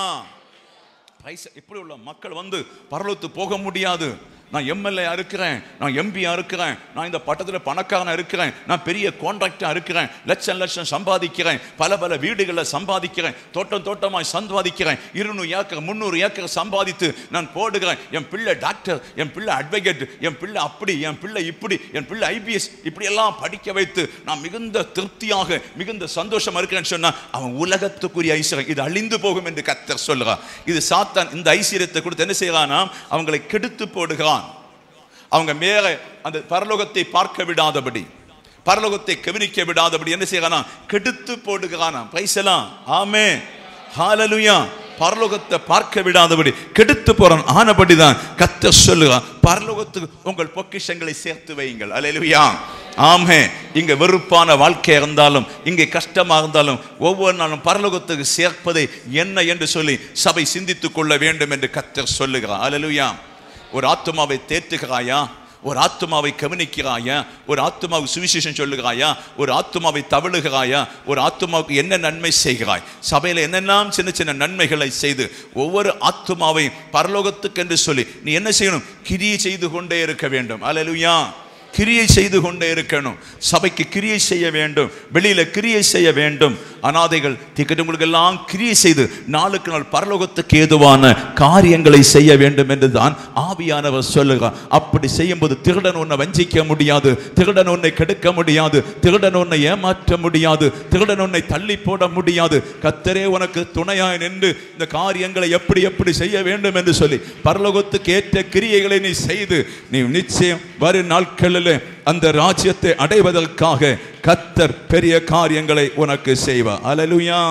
பைசா இப்படி உள்ள மக்கள் வந்து பரலோகத்து போக முடியாது நான் எம்எல்ஏ இருக்கிறேன் நான் எம்பியா இருக்கிறேன் நான் இந்த பட்டத்தில் பணக்காரனா இருக்கிறேன் நான் பெரிய கான்ட்ராக்டா இருக்கிறேன் லட்சம் லட்சம் சம்பாதிக்கிறேன் பல பல வீடுகளை சம்பாதிக்கிறேன் தோட்டம் தோட்டமாய் சம்பாதிக்கிறேன் இருநூறு ஏக்கர் முந்நூறு ஏக்கர் சம்பாதித்து நான் போடுகிறேன் என் பிள்ளை டாக்டர் என் பிள்ளை அட்வொகேட் என் பிள்ளை அப்படி என் பிள்ளை இப்படி என் பிள்ளை ஐபிஎஸ் இப்படி எல்லாம் படிக்க வைத்து நான் மிகுந்த திருப்தியாக மிகுந்த சந்தோஷமா இருக்கிறேன்னு சொன்னா அவன் உலகத்துக்குரிய ஐஸ்வர்யம் இது அழிந்து போகும் என்று கத்தர் சொல்லுகிறான் இது சாத்தான் இந்த ஐஸ்வர்யத்தை கொடுத்து என்ன செய்யறானா அவங்களை கெடுத்து போடுகிறான் அவங்க மேல அந்த பரலோகத்தை பார்க்க விடாதபடி பரலோகத்தை கவனிக்க விடாதபடி என்ன செய்யறானா கெடுத்து போடுகிறானா பைசலாம் ஆமே ஹalleluya பரலோகத்தை பார்க்க விடாதபடி கெடுத்து போறான் ஆனபடிதான் கத்த சொல்லுகிறான் பரலோகத்துக்கு உங்கள் பொக்கிஷங்களை சேர்த்து வையுங்கள் அல்லேலூயா ஆமே இங்க வெறுப்பான வாழ்க்கை இருந்தாலும் இங்கே கஷ்டமா இருந்தாலும் ஒவ்வொரு நாளும் பரலோகத்துக்கு சேர்ப்பதை என்ன என்று சொல்லி சபை சிந்தித்துக் கொள்ள வேண்டும் என்று கத்தர் சொல்லுகிறார் அல்லேலூயா ஒரு ஆத்துமாவை தேற்றுகிறாயா ஒரு ஆத்துமாவை கவனிக்கிறாயா ஒரு ஆத்துமாவுக்கு சுவிசேஷம் சொல்லுகிறாயா ஒரு ஆத்துமாவை தவழுகிறாயா ஒரு ஆத்துமாவுக்கு என்ன நன்மை செய்கிறாய் சபையில் என்னெல்லாம் சின்ன சின்ன நன்மைகளை செய்து ஒவ்வொரு ஆத்துமாவை பரலோகத்துக்கு என்று சொல்லி நீ என்ன செய்யணும் கிரியை செய்து கொண்டே இருக்க வேண்டும் அல்லேலூயா கிரியை செய்து கொண்டே இருக்கணும் சபைக்கு கிரியை செய்ய வேண்டும் வெளியில கிரியை செய்ய வேண்டும் அனாதைகள் திக்கட்டவங்களுக்கு எல்லாம் கிரியை செய்து நாளுக்கு நாள் பரலோகத்துக்கு ஏதுவான காரியங்களை செய்ய வேண்டும் என்று தான் ஆவியானவர் சொல்லுகிறார் அப்படி செய்யும்போது திருடன் உன்னை வஞ்சிக்க முடியாது திருடன் உன்னை கெடுக்க முடியாது திருடன் உன்னை ஏமாற்ற முடியாது திருடன் உன்னை தள்ளி போட முடியாது கத்தரே உனக்கு துணையாய் நின்று இந்த காரியங்களை எப்படி எப்படி செய்ய வேண்டும் என்று சொல்லி பரலோகத்துக்கு ஏற்ற கிரியைகளை நீ செய்து நீ நிச்சயம் வரும் நாட்களில் அந்த ராஜ்யத்தை அடைவதற்காக கத்தர் பெரிய காரியங்களை உனக்கு செய்வார் அலலுயா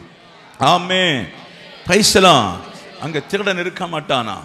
ஆமே பைசலாம் அங்க திருடன் இருக்க மாட்டானா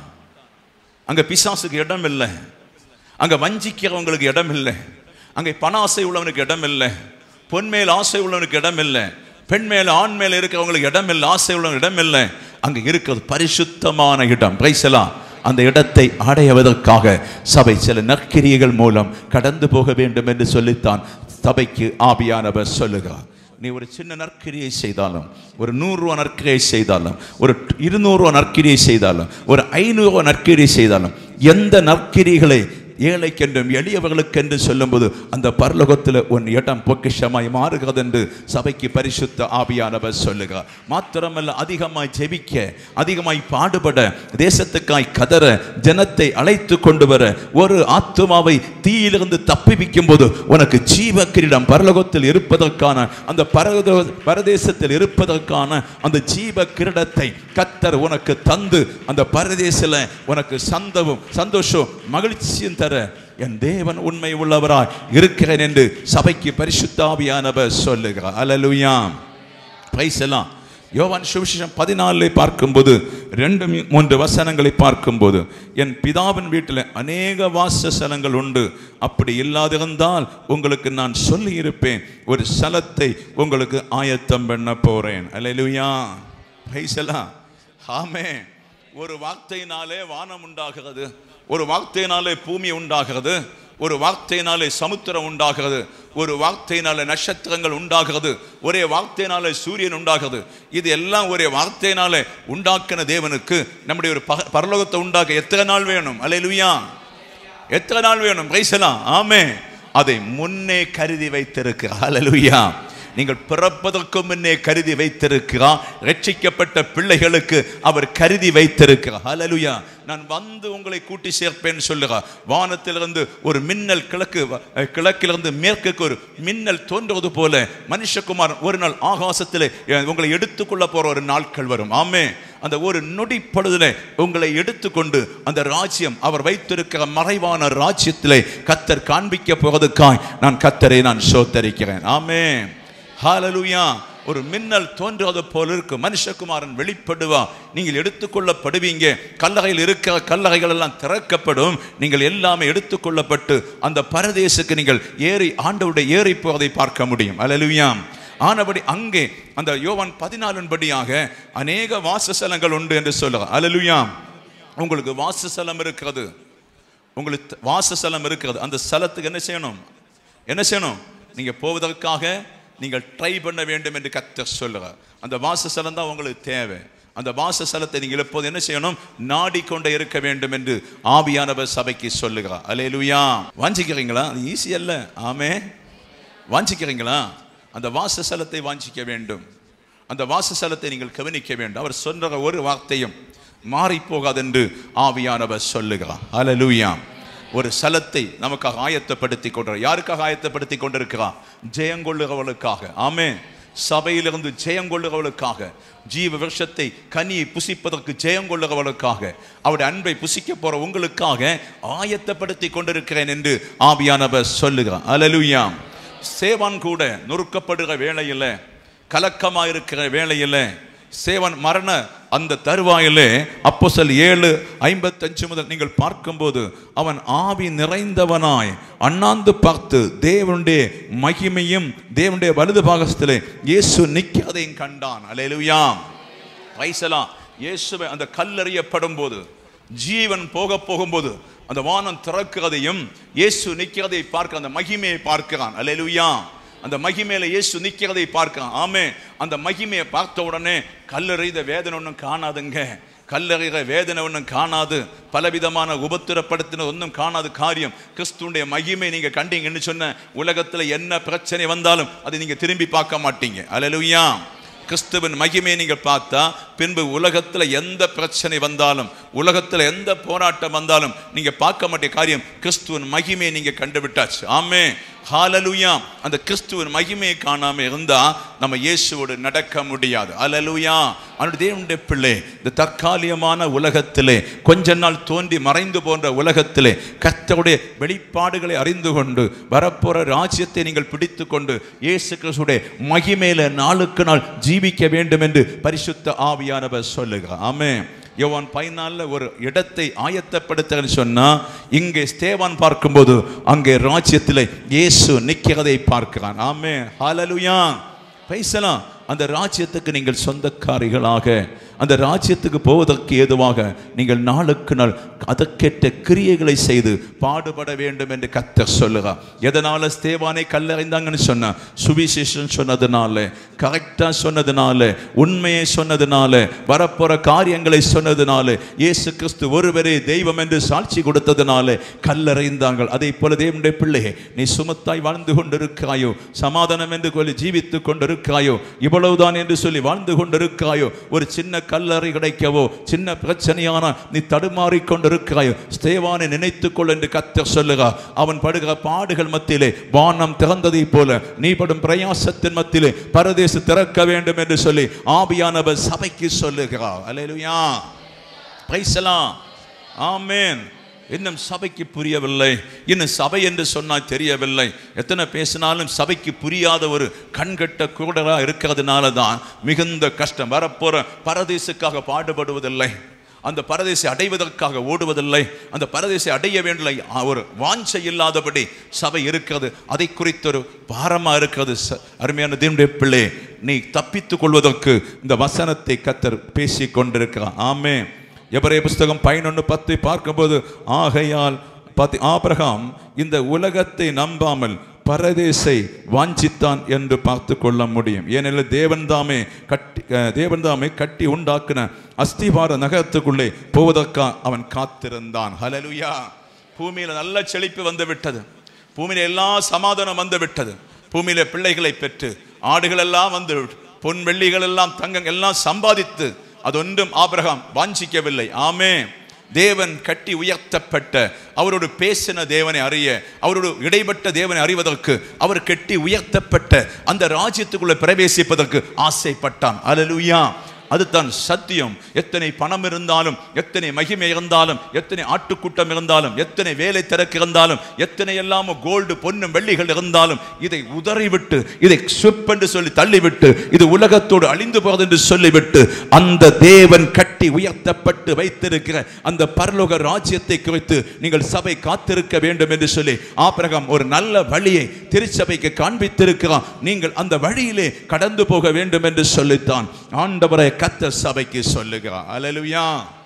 அங்க பிசாசுக்கு இடம் இல்லை அங்க வஞ்சிக்கிறவங்களுக்கு இடம் இல்லை அங்கே பண ஆசை உள்ளவனுக்கு இடம் இல்லை பொன் மேல் ஆசை உள்ளவனுக்கு இடம் இல்லை பெண் மேல் ஆண் மேல் இருக்கிறவங்களுக்கு இடம் இல்லை ஆசை உள்ளவனுக்கு இடம் இல்லை அங்க இருக்கிறது பரிசுத்தமான இடம் பிரைசலாம் அந்த இடத்தை அடைவதற்காக சபை சில நற்கிரியைகள் மூலம் கடந்து போக வேண்டும் என்று சொல்லித்தான் சபைக்கு ஆவியானவர் சொல்லுகிறார் நீ ஒரு சின்ன நற்கிரியை செய்தாலும் ஒரு நூறுரூவா நற்கிரியை செய்தாலும் ஒரு இருநூறுவா நற்கிரியை செய்தாலும் ஒரு ஐநூறுவா நற்கிரியை செய்தாலும் எந்த நற்கிரிகளை ஏழைக்கென்றும் எளியவர்களுக்கென்று சொல்லும்போது அந்த பரலோகத்தில் உன் இடம் பொக்கிஷமாய் மாறுகிறது என்று சபைக்கு பரிசுத்த ஆவியானவர் சொல்லுகிறார் மாத்திரமல்ல அதிகமாய் ஜெபிக்க அதிகமாய் பாடுபட தேசத்துக்காய் கதற ஜனத்தை அழைத்து கொண்டு வர ஒரு ஆத்துமாவை தீயிலிருந்து தப்பிவிக்கும் போது உனக்கு ஜீவ கிரீடம் பரலோகத்தில் இருப்பதற்கான அந்த பரதோ பரதேசத்தில் இருப்பதற்கான அந்த ஜீவ கிரீடத்தை கத்தர் உனக்கு தந்து அந்த பரதேசில் உனக்கு சந்தவும் சந்தோஷம் மகிழ்ச்சியும் தர என் தேவன் உண்மை உள்ளவராய் இருக்கிறேன் என்று சபைக்கு பரிசுத்தாவியானவர் சொல்லுகிறார் அலலுயா பிரைசலாம் யோவான் சுவிசேஷம் பதினாலை பார்க்கும்போது ரெண்டு மூ- மூன்று வசனங்களை பார்க்கும்போது என் பிதாவின் வீட்டில் அநேக வாசஸ்தலங்கள் உண்டு அப்படி இல்லாதிருந்தால் உங்களுக்கு நான் சொல்லி இருப்பேன் ஒரு ஸ்தலத்தை உங்களுக்கு ஆயத்தம் பண்ண போறேன் அல்லேலூயா பிரைசலாம் ஆமே ஒரு வார்த்தையினாலே வானம் உண்டாகிறது ஒரு வார்த்தையினாலே பூமி உண்டாகிறது ஒரு வார்த்தையினாலே சமுத்திரம் உண்டாகிறது ஒரு வார்த்தையினாலே நட்சத்திரங்கள் உண்டாகிறது ஒரே வார்த்தையினாலே சூரியன் உண்டாகிறது இது எல்லாம் ஒரே வார்த்தையினாலே உண்டாக்கின தேவனுக்கு நம்முடைய ஒரு பக- பரலோகத்தை உண்டாக்க எத்தனை நாள் வேணும் அல்லேலூயா எத்தனை நாள் வேணும் பிரைசலாம் ஆமே அதை முன்னே கருதி வைத்திருக்கிறார் அல்லேலூயா நீங்கள் பிறப்பதற்கு முன்னே கருதி வைத்திருக்கிறார் ரட்சிக்கப்பட்ட பிள்ளைகளுக்கு அவர் கருதி வைத்திருக்கிறார் ஹalleluya நான் வந்து உங்களை கூட்டி சேர்ப்பேன் சொல்லுகிறார் வானத்திலிருந்து ஒரு மின்னல் கிழக்கு அஹ், கிழக்கிலிருந்து மேற்குக்கு ஒரு மின்னல் தோன்றுவது போல மனுஷகுமார் ஒரு நாள் ஆகாசத்திலே அஹ், உங்களை எடுத்துக்கொள்ள போற ஒரு நாட்கள் வரும் ஆமே அந்த ஒரு நொடி பொழுதுல உங்களை எடுத்துக்கொண்டு அந்த ராஜ்யம் அவர் வைத்திருக்கிற மறைவான ராஜ்யத்திலே கத்தர் காண்பிக்க போவதற்காய் நான் கத்தரை நான் சோத்தரிக்கிறேன் ஆமே ஹalleluya ஒரு மின்னல் தோன்றுவது போல இருக்கு மனுஷகுமாரன் வெளிப்படுவா நீங்கள் எடுத்துக்கொள்ளப்படுவீங்க கல்லறையில் இருக்கிற கல்லறைகள் எல்லாம் திறக்கப்படும் நீங்கள் எல்லாமே எடுத்துக்கொள்ளப்பட்டு அந்த பரதேசுக்கு நீங்கள் ஏறி ஆண்டவருடைய ஏறி போவதை பார்க்க முடியும் அல்லேலூயா ஆனபடி அங்கே அந்த யோவான் பதினாலின் படியாக அநேக வாசஸ்தலங்கள் உண்டு என்று சொல்லுகிறார் அல்லேலூயா உங்களுக்கு வாசஸ்தலம் இருக்கிறது உங்களுக்கு வாசஸ்தலம் இருக்கிறது அந்த ஸ்தலத்துக்கு என்ன செய்யணும் என்ன செய்யணும் நீங்க போவதற்காக நீங்கள் ட்ரை பண்ண வேண்டும் என்று கத்தர் சொல்லுகிறார் அந்த வாசஸ்தலம் தான் உங்களுக்கு தேவை அந்த வாசஸ்தலத்தை நீங்கள் எப்போது என்ன செய்யணும் நாடிக்கொண்டே இருக்க வேண்டும் என்று ஆவியானவர் சபைக்கு சொல்லுகிறார் அலேலுயா வாஞ்சிக்கிறீங்களா அது ஈஸி அல்ல ஆமே வாஞ்சிக்கிறீங்களா அந்த வாசஸ்தலத்தை வாஞ்சிக்க வேண்டும் அந்த வாசஸ்தலத்தை நீங்கள் கவனிக்க வேண்டும் அவர் சொன்ன ஒரு வார்த்தையும் மாறி போகாதென்று ஆவியானவர் சொல்லுகிறார் ஹalleluya ஒரு சலத்தை நமக்காக ஆயத்தப்படுத்தி கொண்டு யாருக்காக ஆயத்தப்படுத்தி கொண்டிருக்கிறார் ஜெயங்கொள்ளுகிறவளுக்காக ஆமே சபையிலிருந்து ஜெயங்கொள்ளுகிறவளுக்காக ஜீவ விருஷத்தை கனியை புசிப்பதற்கு ஜெயங்கொள்ளுகிறவளுக்காக அவருடைய அன்பை புசிக்க போற உங்களுக்காக ஆயத்தப்படுத்தி கொண்டிருக்கிறேன் என்று ஆவியானவர் சொல்லுகிறார் அலலுயா சேவான் கூட நொறுக்கப்படுகிற வேளையில கலக்கமா இருக்கிற வேளையில சேவன் மரண அந்த தருவாயிலே அப்போஸ்தலர் ஏழு ஐம்பத்தஞ்சு முதல் நீங்கள் பார்க்கும்போது அவன் ஆவி நிறைந்தவனாய் அண்ணாந்து பார்த்து தேவனுடைய மகிமையும் தேவனுடைய வலது பாகத்திலே இயேசு நிற்கிறதையும் கண்டான் அல்லேலூயா வைசலா இயேசுவை அந்த கல்லறியப்படும் போது ஜீவன் போக போகும்போது அந்த வானம் திறக்கிறதையும் இயேசு நிற்கிறதை பார்க்க அந்த மகிமையை பார்க்கிறான் அல்லேலூயா அந்த மகிமையில இயேசு நிற்கிறதை பார்க்கிறான் ஆமே அந்த மகிமையை பார்த்த உடனே கல்லறைத வேதனை ஒன்றும் காணாதுங்க கல்லறைகிற வேதனை ஒன்றும் காணாது பலவிதமான உபத்திரப்படுத்தின ஒன்றும் காணாது காரியம் கிறிஸ்துடைய மகிமை நீங்க கண்டீங்கன்னு சொன்ன உலகத்துல என்ன பிரச்சனை வந்தாலும் அதை நீங்க திரும்பி பார்க்க மாட்டீங்க அல்லேலூயா கிறிஸ்துவின் மகிமையை நீங்கள் பார்த்தா பின்பு உலகத்துல எந்த பிரச்சனை வந்தாலும் உலகத்துல எந்த போராட்டம் வந்தாலும் நீங்க பார்க்க மாட்டிய காரியம் கிறிஸ்துவின் மகிமையை நீங்க கண்டுவிட்டாச்சு ஆமே ஹalleluya அந்த கிறிஸ்துவின் மகிமையை காணாம இருந்தா நம்ம இயேசுவோடு நடக்க முடியாது ஹalleluya அவனுடைய தேவனுடைய பிள்ளை இந்த தற்காலிகமான உலகத்திலே கொஞ்ச நாள் தோன்றி மறைந்து போன்ற உலகத்திலே கர்த்தருடைய வெளிப்பாடுகளை அறிந்து கொண்டு வரப்போற ராஜ்யத்தை நீங்கள் பிடித்து கொண்டு இயேசு கிறிஸ்துடைய மகிமையில நாளுக்கு நாள் ஜீவிக்க வேண்டும் என்று பரிசுத்த ஆவியானவர் சொல்லுகிறார் ஆமென் யோவான் பதினாலுல ஒரு இடத்தை ஆயத்தப்படுத்தன்னு சொன்னா இங்கே ஸ்தேவான் பார்க்கும்போது அங்கே ராஜ்யத்திலே இயேசு நிற்கிறதை பார்க்கிறான் ஆமே ஹalleluya பைசலாம் அந்த ராஜ்யத்துக்கு நீங்கள் சொந்தக்காரிகளாக அந்த ராஜ்யத்துக்கு போவதற்கு ஏதுவாக நீங்கள் நாளுக்கு நாள் அதற்கேற்ற கிரியைகளை செய்து பாடுபட வேண்டும் என்று கத்தர் சொல்லுகிறார் எதனால ஸ்தேவானை கல்லறைந்தாங்கன்னு சொன்னா சுவிசேஷம் சொன்னதுனால கரெக்டா சொன்னதுனால உண்மையை சொன்னதுனால வரப்போற காரியங்களை சொன்னதுனால இயேசு கிறிஸ்து ஒருவரே தெய்வம் என்று சாட்சி கொடுத்ததுனால கல்லறைந்தாங்க அதே போல தேவனுடைய பிள்ளையே நீ சுமத்தாய் வாழ்ந்து கொண்டிருக்காயோ சமாதானம் என்று சொல்லி ஜீவித்துக் கொண்டிருக்காயோ இவ்வளவுதான் என்று சொல்லி வாழ்ந்து கொண்டிருக்காயோ ஒரு சின்ன கல்லறை கிடைக்கவோ சின்ன பிரச்சனையான நீ தடுமாறிக் கொண்டிருக்கிறாயோ ஸ்தேவானை நினைத்துக் கொள் என்று கத்தர் சொல்லுகா அவன் படுகிற பாடுகள் மத்தியிலே வானம் திறந்ததைப் போல நீ படும் பிரயாசத்தின் மத்தியிலே பரதேசு திறக்க வேண்டும் என்று சொல்லி ஆவியானவர் சபைக்கு சொல்லுகிறார் அல்லேலூயா பிரைசலாம் ஆமென் இன்னும் சபைக்கு புரியவில்லை இன்னும் சபை என்று சொன்னால் தெரியவில்லை எத்தனை பேசினாலும் சபைக்கு புரியாத ஒரு கண்கட்ட கூடரா இருக்கிறதுனால தான் மிகுந்த கஷ்டம் வரப்போற பரதேசுக்காக பாடுபடுவதில்லை அந்த பரதேசை அடைவதற்காக ஓடுவதில்லை அந்த பரதேசை அடைய வேண்டிய ஒரு வாஞ்சை இல்லாதபடி சபை இருக்கிறது அதை குறித்த ஒரு பாரமா இருக்கிறது ச- அருமையான தேவனுடைய பிள்ளை நீ தப்பித்துக் கொள்வதற்கு இந்த வசனத்தை கத்தர் பேசிக் கொண்டிருக்கிறார் ஆமே எபிரேய புஸ்தகம் பதினொன்று பத்தை பார்க்கும்போது ஆகையால் பத்தி ஆபிரகாம் இந்த உலகத்தை நம்பாமல் பரதேசை வாஞ்சித்தான் என்று பார்த்து கொள்ள முடியும் ஏனெனில் தேவன் தாமே கட்டி அஹ், தேவன் தாமே கட்டி உண்டாக்கின அஸ்திவார நகரத்துக்குள்ளே போவதற்கா அவன் காத்திருந்தான் ஹalleluya பூமியில நல்ல செழிப்பு வந்து விட்டது பூமியில எல்லா சமாதானம் வந்து விட்டது பூமியில பிள்ளைகளை பெற்று ஆடுகள் எல்லாம் வந்து பொன் வெள்ளிகள் எல்லாம் தங்கம் எல்லாம் சம்பாதித்து அதொன்றும் ஆபிரகாம் வாஞ்சிக்கவில்லை ஆமே தேவன் கட்டி உயர்த்தப்பட்ட அவரோடு பேசின தேவனை அறிய அவரோடு இடைப்பட்ட தேவனை அறிவதற்கு அவர் கட்டி உயர்த்தப்பட்ட அந்த ராஜ்யத்துக்குள்ள பிரவேசிப்பதற்கு ஆசைப்பட்டான் அல்லேலூயா அதுதான் சத்தியம் எத்தனை பணம் இருந்தாலும் எத்தனை மகிமை இருந்தாலும் எத்தனை ஆட்டுக்கூட்டம் இருந்தாலும் எத்தனை வேலை திறக்கு இருந்தாலும் எத்தனை எல்லாமோ கோல்டு பொன்னும் வெள்ளிகள் இருந்தாலும் இதை உதறிவிட்டு இதை ஸ்விப் என்று சொல்லி தள்ளிவிட்டு இது உலகத்தோடு அழிந்து போகிறது என்று சொல்லிவிட்டு அந்த தேவன் கட்டி உயர்த்தப்பட்டு வைத்திருக்கிற அந்த பரலோக ராஜ்யத்தை குறித்து நீங்கள் சபை காத்திருக்க வேண்டும் என்று சொல்லி ஆபிரகாம் ஒரு நல்ல வழியை திருச்சபைக்கு காண்பித்திருக்கிறான் நீங்கள் அந்த வழியிலே கடந்து போக வேண்டும் என்று சொல்லித்தான் ஆண்டவரை கத்த சபைக்கு சொல்லுகிறான் அல்லேலூயா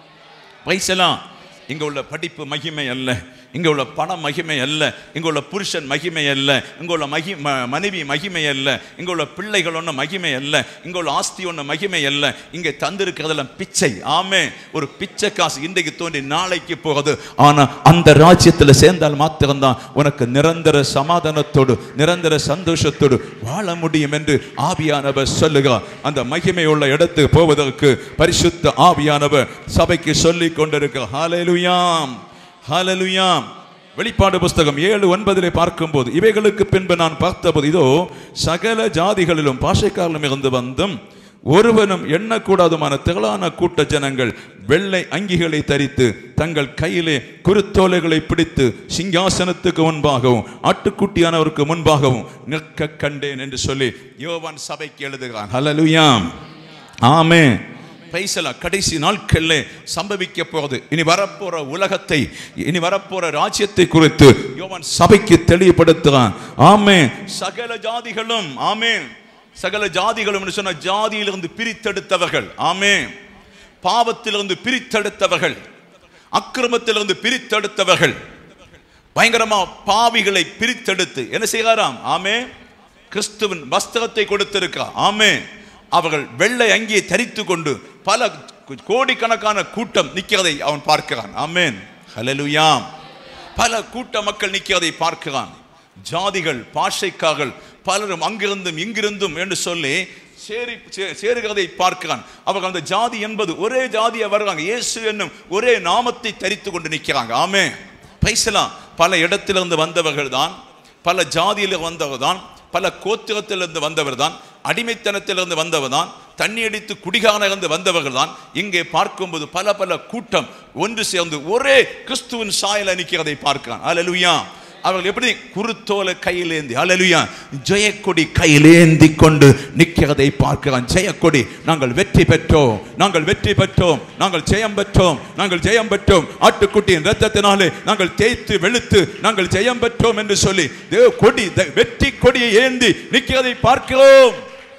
பைசலாம் இங்க உள்ள படிப்பு மகிமை அல்ல இங்க உள்ள பணம் மகிமை அல்ல இங்க உள்ள புருஷன் மகிமை அல்ல இங்க உள்ள மகி ம- மனைவி மகிமை அல்ல இங்க உள்ள பிள்ளைகள் ஒன்று மகிமை அல்ல இங்க உள்ள ஆஸ்தி ஒன்று மகிமை அல்ல இங்கே தந்திருக்கிறதெல்லாம் பிச்சை ஆமே ஒரு பிச்சை காசு இன்றைக்கு தோன்றி நாளைக்கு போகுது ஆனா அந்த ராஜ்யத்தில் சேர்ந்தால் மாத்திரம்தான் உனக்கு நிரந்தர சமாதானத்தோடு நிரந்தர சந்தோஷத்தோடு வாழ முடியும் என்று ஆவியானவர் சொல்லுகிறார் அந்த மகிமை உள்ள இடத்துக்கு போவதற்கு பரிசுத்த ஆவியானவர் சபைக்கு சொல்லிக் கொண்டிருக்கிறார் ஹalleluyaம் ஹalleluyaம் வெளிப்பாடு புஸ்தகம் ஏழு ஒன்பதிலே பார்க்கும்போது இவைகளுக்கு பின்பு நான் பார்த்தபோது இதோ சகல ஜாதிகளிலும் பாஷைக்காரலும் இருந்து வந்தும் ஒருவனும் எண்ணக்கூடாதுமான திரளான கூட்ட ஜனங்கள் வெள்ளை அங்கிகளை தரித்து தங்கள் கையிலே குருத்தோலைகளை பிடித்து சிங்காசனத்துக்கு முன்பாகவும் ஆட்டுக்குட்டியானவருக்கு முன்பாகவும் நிற்க கண்டேன் என்று சொல்லி யோவான் சபைக்கு எழுதுகிறான் ஹalleluyaம் ஆமே பைசலா கடைசி நாட்களிலே சம்பவிக்க போகிறது இனி வரப்போற உலகத்தை இனி வரப்போற ராஜ்யத்தை குறித்து யோவான் சபைக்கு தெளிவுபடுத்துகிறான் ஆமே சகல ஜாதிகளும் ஆமே சகல ஜாதிகளும் என்று சொன்ன ஜாதியிலிருந்து பிரித்தெடுத்தவர்கள் ஆமே பாவத்திலிருந்து பிரித்தெடுத்தவர்கள் அக்கிரமத்திலிருந்து பிரித்தெடுத்தவர்கள் பயங்கரமா பாவிகளை பிரித்தெடுத்து என்ன செய்கிறாராம் ஆமே கிறிஸ்துவின் வஸ்திரத்தை கொடுத்திருக்கிறார் ஆமே அவர்கள் வெள்ளை அங்கியை தரித்து கொண்டு பல கோடிக்கணக்கான கூட்டம் நிற்கிறதை அவன் பார்க்கிறான் ஆமேன் ஹalleluya பல கூட்ட மக்கள் நிற்கிறதை பார்க்கிறான் ஜாதிகள் பாஷைக்கார்கள் பலரும் அங்கிருந்தும் இங்கிருந்தும் என்று சொல்லி சேரி சே- சேருகிறதை பார்க்கிறான் அவர்கள் அந்த ஜாதி என்பது ஒரே ஜாதியா வருவாங்க இயேசு என்னும் ஒரே நாமத்தை தரித்து கொண்டு நிற்கிறாங்க ஆமே பைசலாம் பல இடத்திலிருந்து வந்தவர்கள் தான் பல ஜாதியில வந்தவர் தான் பல கோத்திரத்திலிருந்து வந்தவர் தான் அடிமைத்தனத்திலிருந்து வந்தவர் தான் தண்ணி அடித்து குடிகான இருந்து வந்தவர்கள் தான் இங்கே பார்க்கும்போது பல பல கூட்டம் ஒன்று சேர்ந்து ஒரே கிறிஸ்துவின் சாயல நிற்கிறதை பார்க்கிறான் அல்லேலூயா அவர்கள் எப்படி குருத்தோலை கையிலேந்தி அல்லேலூயா ஜெயக்கொடி கையிலேந்தி கொண்டு நிற்கிறதை பார்க்கிறான் ஜெயக்கொடி நாங்கள் வெற்றி பெற்றோம் நாங்கள் வெற்றி பெற்றோம் நாங்கள் ஜெயம் பெற்றோம் நாங்கள் ஜெயம் பெற்றோம் ஆட்டுக்குட்டியின் ரத்தத்தினாலே நாங்கள் தேய்த்து வெளுத்து நாங்கள் ஜெயம் பெற்றோம் என்று சொல்லி தேவ கொடி த- வெற்றி கொடியை ஏந்தி நிற்கிறதை பார்க்கிறோம்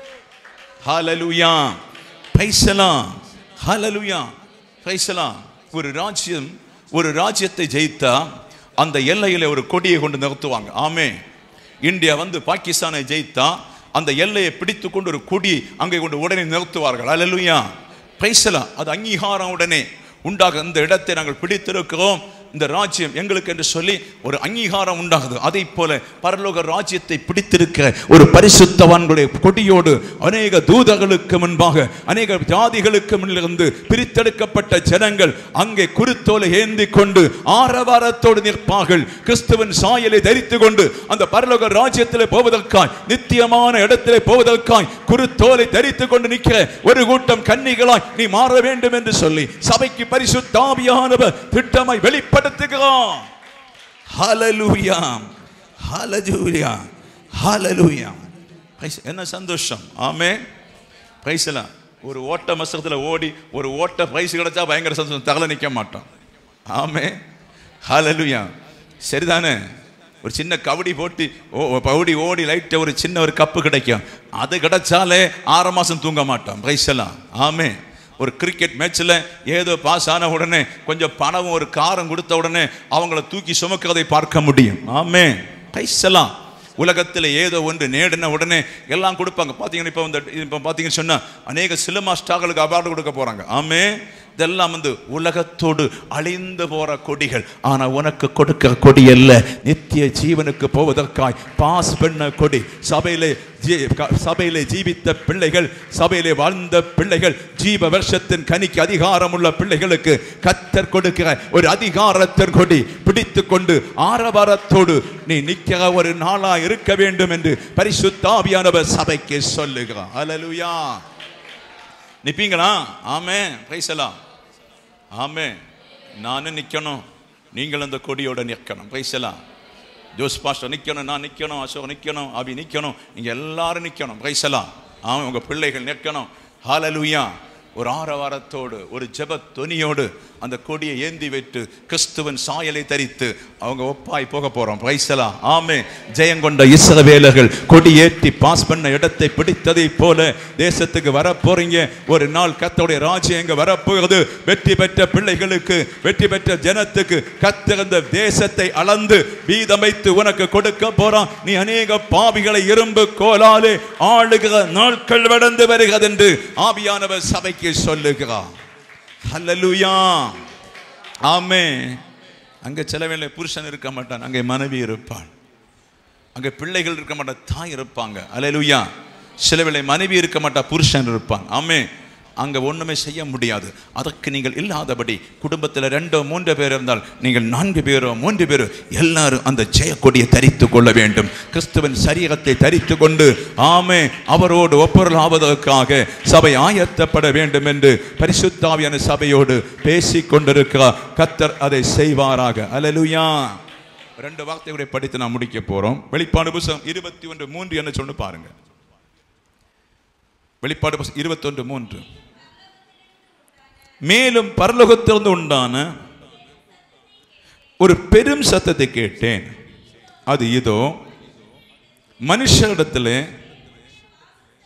ஹalleluya பிரைஸ்லாம் ஹalleluya பிரைஸ்லாம் ஒரு ராஜ்யம் ஒரு ராஜ்யத்தை ஜெயித்தா அந்த எல்லையில ஒரு கொடியை கொண்டு நிறுத்துவாங்க ஆமே இந்தியா வந்து பாகிஸ்தானை ஜெயித்தா அந்த எல்லையை பிடித்து கொண்டு ஒரு கொடி அங்கே கொண்டு உடனே நிறுத்துவார்கள் ஹalleluya பிரைஸ்லாம் அது அங்கீகாரம் உடனே உண்டாக இந்த இடத்தை நாங்கள் பிடித்திருக்கிறோம் இந்த ராஜ்யம் எங்களுக்கு என்று சொல்லி ஒரு அங்கீகாரம் உண்டாகுது அதை போல பரலோக ராஜ்யத்தை பிடித்திருக்கிற ஒரு பரிசுத்தவான்களுடைய கொடியோடு அநேக தூதர்களுக்கு முன்பாக அநேக ஜாதிகளுக்கு முன்னிலிருந்து பிரித்தெடுக்கப்பட்ட ஜனங்கள் அங்கே குருத்தோலை ஏந்தி கொண்டு ஆரவாரத்தோடு நிற்பார்கள் கிறிஸ்துவின் சாயலை தரித்து கொண்டு அந்த பரலோக ராஜ்யத்திலே போவதற்காய் நித்தியமான இடத்திலே போவதற்காய் குருத்தோலை தரித்து கொண்டு நிற்கிற ஒரு கூட்டம் கன்னிகளாய் நீ மாற வேண்டும் என்று சொல்லி சபைக்கு பரிசுத்தாவியானவர் திட்டமாய் வெளிப்படுத்துகிறான் ஹalleluya ஹalleluya ஹalleluya பிரைஸ் என்ன சந்தோஷம் ஆமே பிரைஸ்லாம் ஒரு ஓட்ட மசத்தில் ஓடி ஒரு ஓட்ட பிரைஸ் கிடைச்சா பயங்கர சந்தோஷம் தகல நிற்க மாட்டோம் ஆமே ஹalleluya சரிதானே ஒரு சின்ன கபடி போட்டு ஓ கபடி ஓடி லைட்டை ஒரு சின்ன ஒரு கப்பு கிடைக்கும் அது கிடைச்சாலே ஆறு மாசம் தூங்க மாட்டோம் பிரைஸ் எல்லாம் ஆமே ஒரு கிரிக்கெட் மேட்ச்சில் ஏதோ பாஸ் ஆன உடனே கொஞ்சம் பணம் ஒரு காரம் கொடுத்த உடனே அவங்கள தூக்கி சுமக்கிறதை பார்க்க முடியும் ஆமே பைசலாம் உலகத்தில் ஏதோ ஒன்று நேடின உடனே எல்லாம் கொடுப்பாங்க பார்த்தீங்கன்னா இப்போ வந்து இப்போ பார்த்தீங்கன்னு சொன்னால் அநேக சினிமா ஸ்டார்களுக்கு அவார்டு கொடுக்க போகிறாங்க ஆமே இதெல்லாம் வந்து உலகத்தோடு அழிந்து போற கொடிகள் ஆனா உனக்கு கொடுக்கிற கொடி அல்ல நித்திய ஜீவனுக்கு போவதற்காய் பாஸ் பண்ண கொடி சபையிலே ஜீ- க- சபையிலே ஜீவித்த பிள்ளைகள் சபையிலே வாழ்ந்த பிள்ளைகள் ஜீவ வருஷத்தின் கனிக்கு அதிகாரம் உள்ள பிள்ளைகளுக்கு கத்தர் கொடுக்கிற ஒரு அதிகாரத்தின் கொடி பிடித்து கொண்டு ஆரவாரத்தோடு நீ நிற்கிற ஒரு நாளா இருக்க வேண்டும் என்று பரிசுத்தாவியானவர் சபைக்கு சொல்லுகிறார் அல்லேலூயா நிப்பீங்களா ஆமே பிரைசலாம் ஆமே நானும் நிற்கணும் நீங்கள் அந்த கொடியோட நிற்கணும் பிரைசலாம் ஜோஸ் பாஸ்டர் நிற்கணும் நான் நிற்கணும் அசோக் நிற்கணும் அபி நிற்கணும் நீங்கள் எல்லாரும் நிற்கணும் பிரைசலாம் ஆமாம் உங்கள் பிள்ளைகள் நிற்கணும் ஹalleluya ஒரு ஆரவாரத்தோடு ஒரு ஜெப தொனியோடு அந்த கொடியை ஏந்தி வைத்து கிறிஸ்துவன் சாயலை தரித்து அவங்க ஒப்பாய் போக போறோம் பிரைசலா ஆமே ஜெயங்கொண்ட இஸ்ரவேலர்கள் கொடி ஏற்றி பாஸ் பண்ண இடத்தை பிடித்ததை போல தேசத்துக்கு வரப்போறீங்க ஒரு நாள் கத்தோடைய ராஜ்யம் எங்க வரப்போகிறது வெற்றி பெற்ற பிள்ளைகளுக்கு வெற்றி பெற்ற ஜனத்துக்கு கத்தர் அந்த தேசத்தை அளந்து வீதம் வைத்து உனக்கு கொடுக்க போறான் நீ அநேக பாவிகளை இரும்பு கோலாலே ஆளுகிற நாட்கள் கடந்து வருகிறது என்று ஆவியானவர் சபைக்கு சொல்லுகிறார் ஹல்லேலூயா ஆமே அங்க சில வேளை புருஷன் இருக்க மாட்டான் அங்கே மனைவி இருப்பாள் அங்கே பிள்ளைகள் இருக்க மாட்டா தாய் இருப்பாங்க அல்லேலூயா சில வேளை மனைவி இருக்க மாட்டா புருஷன் இருப்பான் ஆமே அங்க ஒண்ணுமே செய்ய முடியாது அதற்கு நீங்கள் இல்லாதபடி குடும்பத்தில் ரெண்டோ மூன்று பேர் இருந்தால் நீங்கள் நான்கு பேரோ மூன்று பேரோ எல்லாரும் அந்த ஜெயக்கொடியை தரித்து கொள்ள வேண்டும் கிறிஸ்துவின் சரீரத்தை தரித்து கொண்டு ஆமே அவரோடு ஒப்புரலாவதற்காக சபை ஆயத்தப்பட வேண்டும் என்று பரிசுத்தாவியான சபையோடு பேசிக் கொண்டிருக்கிறார் கத்தர் அதை செய்வாராக அல்லேலூயா ரெண்டு வார்த்தைகளை படித்து நான் முடிக்க போறோம் வெளிப்பாடு புஸ்தகம் இருபத்தி ஒன்று மூன்று என்ன சொல்லு பாருங்க வெளிப்பாடு புஸ்தகம் இருபத்தொன்று மூன்று மேலும் பரலோகத்திலிருந்து உண்டான ஒரு பெரும் சத்தத்தை கேட்டேன் அது இதோ மனுஷரிடத்திலே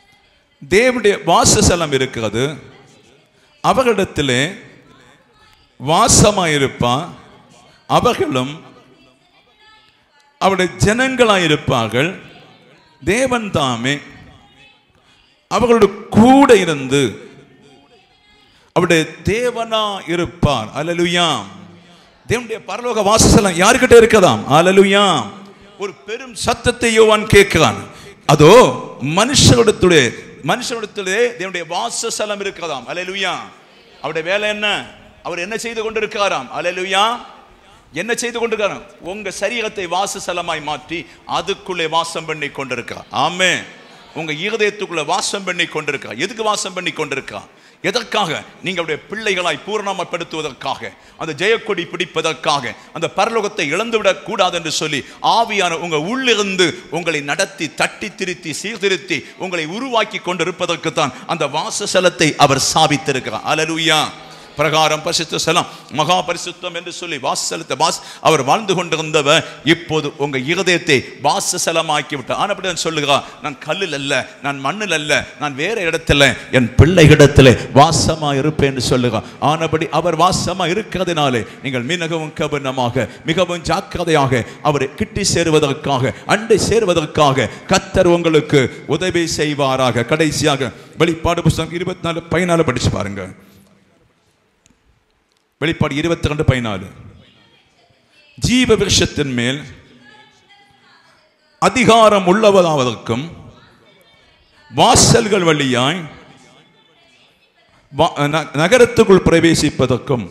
தேவனுடைய வாசஸ்தலம் இருக்கிறது அவர்களிடத்திலே வாசமாயிருப்பான் அவர்களும் அவருடைய ஜனங்களாயிருப்பார்கள் தேவன் தாமே அவர்களோட கூட இருந்து அவருடைய தேவனா இருப்பார் அல்லலுயா தேவனுடைய பரலோக வாசஸ்தலம் யாருக்கிட்ட இருக்கதாம் அல்லலுயா ஒரு பெரும் சத்தத்தை யோவான் கேட்கிறான் அதோ மனுஷனிடத்துடைய மனுஷனிடத்திலே தேவனுடைய வாசஸ்தலம் இருக்கிறதாம் அல்லலுயா அவருடைய வேலை என்ன அவர் என்ன செய்து கொண்டிருக்கிறாராம் அல்லலுயா என்ன செய்து கொண்டிருக்கிறார் உங்க சரீரத்தை வாசஸ்தலமாய் மாற்றி அதுக்குள்ளே வாசம் பண்ணி கொண்டிருக்கிறார் ஆமே உங்க இருதயத்துக்குள்ள வாசம் பண்ணி கொண்டிருக்கிறார் எதுக்கு வாசம் பண்ணி கொண்டிருக்கிறார் எதற்காக நீங்க அவருடைய பிள்ளைகளாய் பூரணமாப்படுத்துவதற்காக அந்த ஜெயக்கொடி பிடிப்பதற்காக அந்த பரலோகத்தை இழந்துவிடக் கூடாது என்று சொல்லி ஆவியான உங்க உள்ளிருந்து உங்களை நடத்தி தட்டி திருத்தி சீர்திருத்தி உங்களை உருவாக்கி கொண்டிருப்பதற்கு தான் அந்த வாசஸ்தலத்தை அவர் சாபித்திருக்கிறார் அலலுயா பிரகாரம் பரிசுத்த ஸ்தலம் மகா பரிசுத்தம் என்று சொல்லி வாசலத்தை வாஸ் அவர் வாழ்ந்து கொண்டிருந்தவர் இப்போது உங்க இருதயத்தை வாசஸ்தலமாக்கி விட்டார் ஆனப்படி நான் சொல்லுகிறார் நான் கல்லில் அல்ல நான் மண்ணில் அல்ல நான் வேற இடத்துல என் பிள்ளைகளிடத்தில் வாசமா இருப்பேன் என்று சொல்லுகிறார் ஆனபடி அவர் வாசமா இருக்கிறதுனாலே நீங்கள் மிகவும் கவனமாக மிகவும் ஜாக்கிரதையாக அவரை கிட்டி சேருவதற்காக அண்டை சேருவதற்காக கத்தர் உங்களுக்கு உதவி செய்வாராக கடைசியாக வெளிப்பாடு புஸ்தகம் இருபத்தி நாலு பதினாலு படிச்சு பாருங்க வெளிப்பாடு இருபத்தி ரெண்டு பதினாலு ஜீவ விருஷத்தின் மேல் அதிகாரம் உள்ளவதாவதற்கும் வாசல்கள் வழியாய் வா- ந- நகரத்துக்குள் பிரவேசிப்பதற்கும்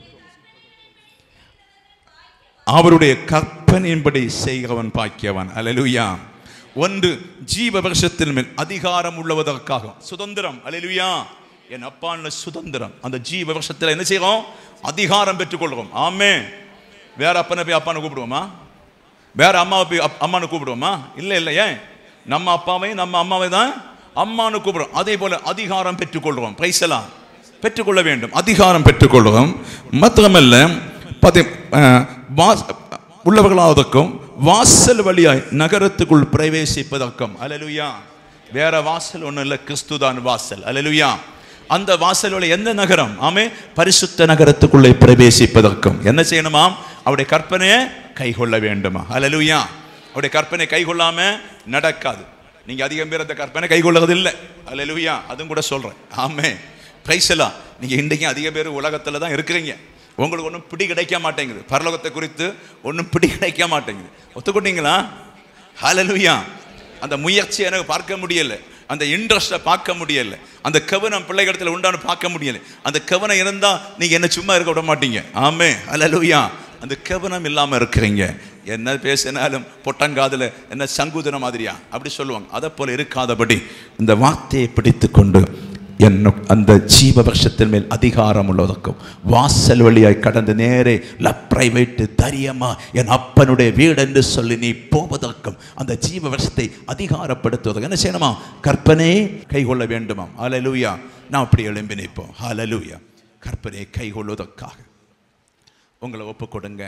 அவருடைய கற்பனையின்படி செய்கிறவன் பாக்கியவன் அலலுயா ஒன்று ஜீவ வருஷத்தின் மேல் அதிகாரம் உள்ளவதற்காக சுதந்திரம் அலலுயா என் அப்பான்னு சுதந்திரம் அந்த ஜீவ வருஷத்தில் என்ன செய்கிறோம் அதிகாரம் பெற்றுக்கொள்கிறோம் ஆமே வேற அப்பனை போய் அப்பான்னு கூப்பிடுவோமா வேற அம்மாவை போய் அப்- அம்மான்னு கூப்பிடுவோமா இல்லை இல்லை ஏன் நம்ம அப்பாவையும் நம்ம அம்மாவை தான் அம்மான்னு கூப்பிடுறோம் அதே போல அதிகாரம் பெற்றுக்கொள்கிறோம் பிரைசலாம் பெற்றுக்கொள்ள வேண்டும் அதிகாரம் பெற்றுக்கொள்கிறோம் மாத்திரமல்ல பதி அஹ், வாஸ் உள்ளவர்களாவதற்கும் வாசல் வழியாய் நகரத்துக்குள் பிரவேசிப்பதற்கும் அலலுயா வேற வாசல் ஒன்றும் இல்லை கிறிஸ்துதான் வாசல் அலலுயா அந்த வாசல் வழி எந்த நகரம் ஆமே பரிசுத்த நகரத்துக்குள்ளே பிரவேசிப்பதற்கும் என்ன செய்யணுமாம் அவருடைய கற்பனையை கைகொள்ள வேண்டுமா அலலுயா அவருடைய கற்பனை கைகொள்ளாம நடக்காது நீங்க அதிகம் பேர் அந்த கற்பனை கைகொள்ளுறது இல்லை அலலுயா அதுவும் கூட சொல்றேன் ஆமே பிரைசலா நீங்க இன்றைக்கும் அதிக பேர் உலகத்துல தான் இருக்கிறீங்க உங்களுக்கு ஒன்றும் பிடி கிடைக்க மாட்டேங்குது பரலோகத்தை குறித்து ஒன்றும் பிடி கிடைக்க மாட்டேங்குது ஒத்துக்கொண்டீங்களா ஹalleluya அந்த முயற்சியை எனக்கு பார்க்க முடியல அந்த இன்ட்ரெஸ்ட்டை பார்க்க முடியல அந்த கவனம் பிள்ளைகளிடத்தில் உண்டான பார்க்க முடியல அந்த கவனம் இருந்தா நீங்க என்ன சும்மா இருக்க விட மாட்டீங்க ஆமே ஹalleluya அந்த கவனம் இல்லாம இருக்கிறீங்க என்ன பேசினாலும் பொட்டங்காதுல என்ன சங்குதன மாதிரியா அப்படி சொல்லுவாங்க அதை போல இருக்காதபடி இந்த வார்த்தையை பிடித்து கொண்டு என்ன அந்த ஜீவ வருஷத்தின் மேல் அதிகாரம் உள்ளதற்கும் வாசல் வழியாய் கடந்து நேரே லப்ரை வைத்து தைரியமா என் அப்பனுடைய வீடு என்று சொல்லி நீ போவதற்கும் அந்த ஜீவ வருஷத்தை அதிகாரப்படுத்துவதற்கு என்ன செய்யணுமா கற்பனையை கைகொள்ள வேண்டுமாம் ஹalleluya நான் அப்படி எழும்பி நிற்போம் ஹalleluya கற்பனையை கைகொள்வதற்காக உங்களை ஒப்பு கொடுங்க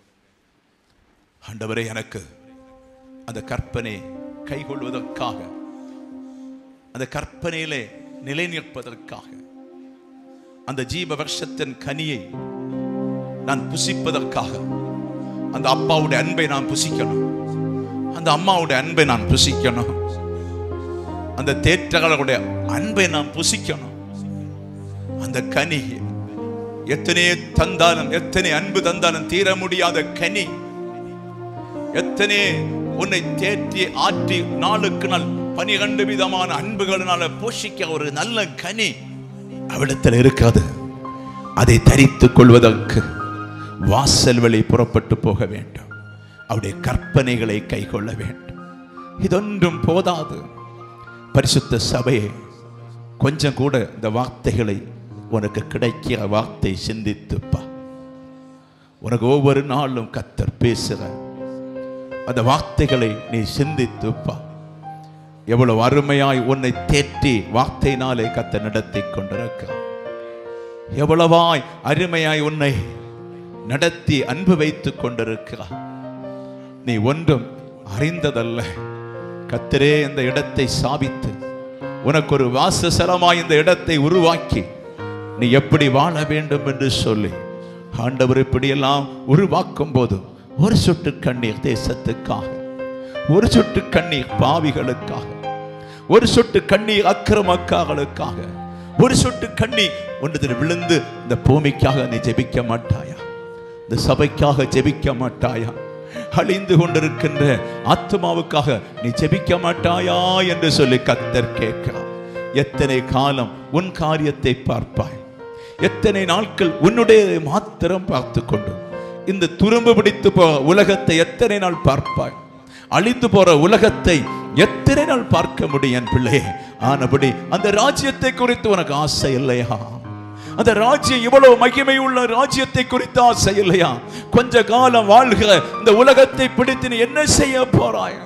ஆண்டவரே எனக்கு அந்த கற்பனை கைகொள்வதற்காக அந்த கற்பனையிலே நிலை நிற்பதற்காக அந்த ஜீவ வருஷத்தின் கனியை நான் புசிப்பதற்காக அந்த அப்பாவுடைய அன்பை நான் புசிக்கணும் அந்த அம்மாவுடைய அன்பை நான் புசிக்கணும் அந்த தேற்றகளுடைய அன்பை நான் புசிக்கணும் அந்த கனி எத்தனை தந்தாலும் எத்தனை அன்பு தந்தாலும் தீர முடியாத கனி எத்தனை உன்னை தேற்றி ஆற்றி நாளுக்கு நாள் பனிரெண்டு விதமான அன்புகளினால போஷிக்க ஒரு நல்ல கனி அவிடத்தில் இருக்காது அதை தரித்துக் கொள்வதற்கு வாசல் வழி புறப்பட்டு போக வேண்டும் அவருடைய கற்பனைகளை கைக்கொள்ள வேண்டும் இதொன்றும் போதாது பரிசுத்த சபையே கொஞ்சம் கூட இந்த வார்த்தைகளை உனக்கு கிடைக்கிற வார்த்தை சிந்தித்துப்பா உனக்கு ஒவ்வொரு நாளும் கத்தர் பேசுற அந்த வார்த்தைகளை நீ சிந்தித்துப்பா எவ்வளவு அருமையாய் உன்னை தேற்றி வார்த்தையினாலே கத்த நடத்தி கொண்டிருக்கிறார் எவ்வளவாய் அருமையாய் உன்னை நடத்தி அன்பு வைத்துக் கொண்டிருக்கிறார் நீ ஒன்றும் அறிந்ததல்ல கத்தரே இந்த இடத்தை சாபித்து உனக்கு ஒரு வாசஸ்தலமாய் இந்த இடத்தை உருவாக்கி நீ எப்படி வாழ வேண்டும் என்று சொல்லி ஆண்டவர் இப்படியெல்லாம் உருவாக்கும் போது ஒரு சொட்டு கண்ணீர் தேசத்துக்காக ஒரு சொட்டு கண்ணீர் பாவிகளுக்காக ஒரு சொட்டு கண்ணீர் அக்கிரமக்காரர்களுக்காக ஒரு சொட்டு கண்ணீர் ஒன்றதில் விழுந்து இந்த பூமிக்காக நீ ஜெபிக்க மாட்டாயா இந்த சபைக்காக ஜெபிக்க மாட்டாயா அழிந்து கொண்டிருக்கின்ற ஆத்மாவுக்காக நீ ஜெபிக்க மாட்டாயா என்று சொல்லி கத்தர் கேட்கிறார் எத்தனை காலம் உன் காரியத்தை பார்ப்பாய் எத்தனை நாட்கள் உன்னுடைய மாத்திரம் பார்த்து கொண்டு இந்த துரும்பு பிடித்து போ உலகத்தை எத்தனை நாள் பார்ப்பாய் அழிந்து போற உலகத்தை எத்தனை நாள் பார்க்க முடியும் என் பிள்ளையே ஆனபடி அந்த ராஜ்யத்தை குறித்து உனக்கு ஆசை இல்லையா அந்த ராஜ்யம் இவ்வளவு மகிமை உள்ள ராஜ்யத்தை குறித்து ஆசை இல்லையா கொஞ்ச காலம் வாழ்கிற இந்த உலகத்தை பிடித்து நீ என்ன செய்ய போறாய்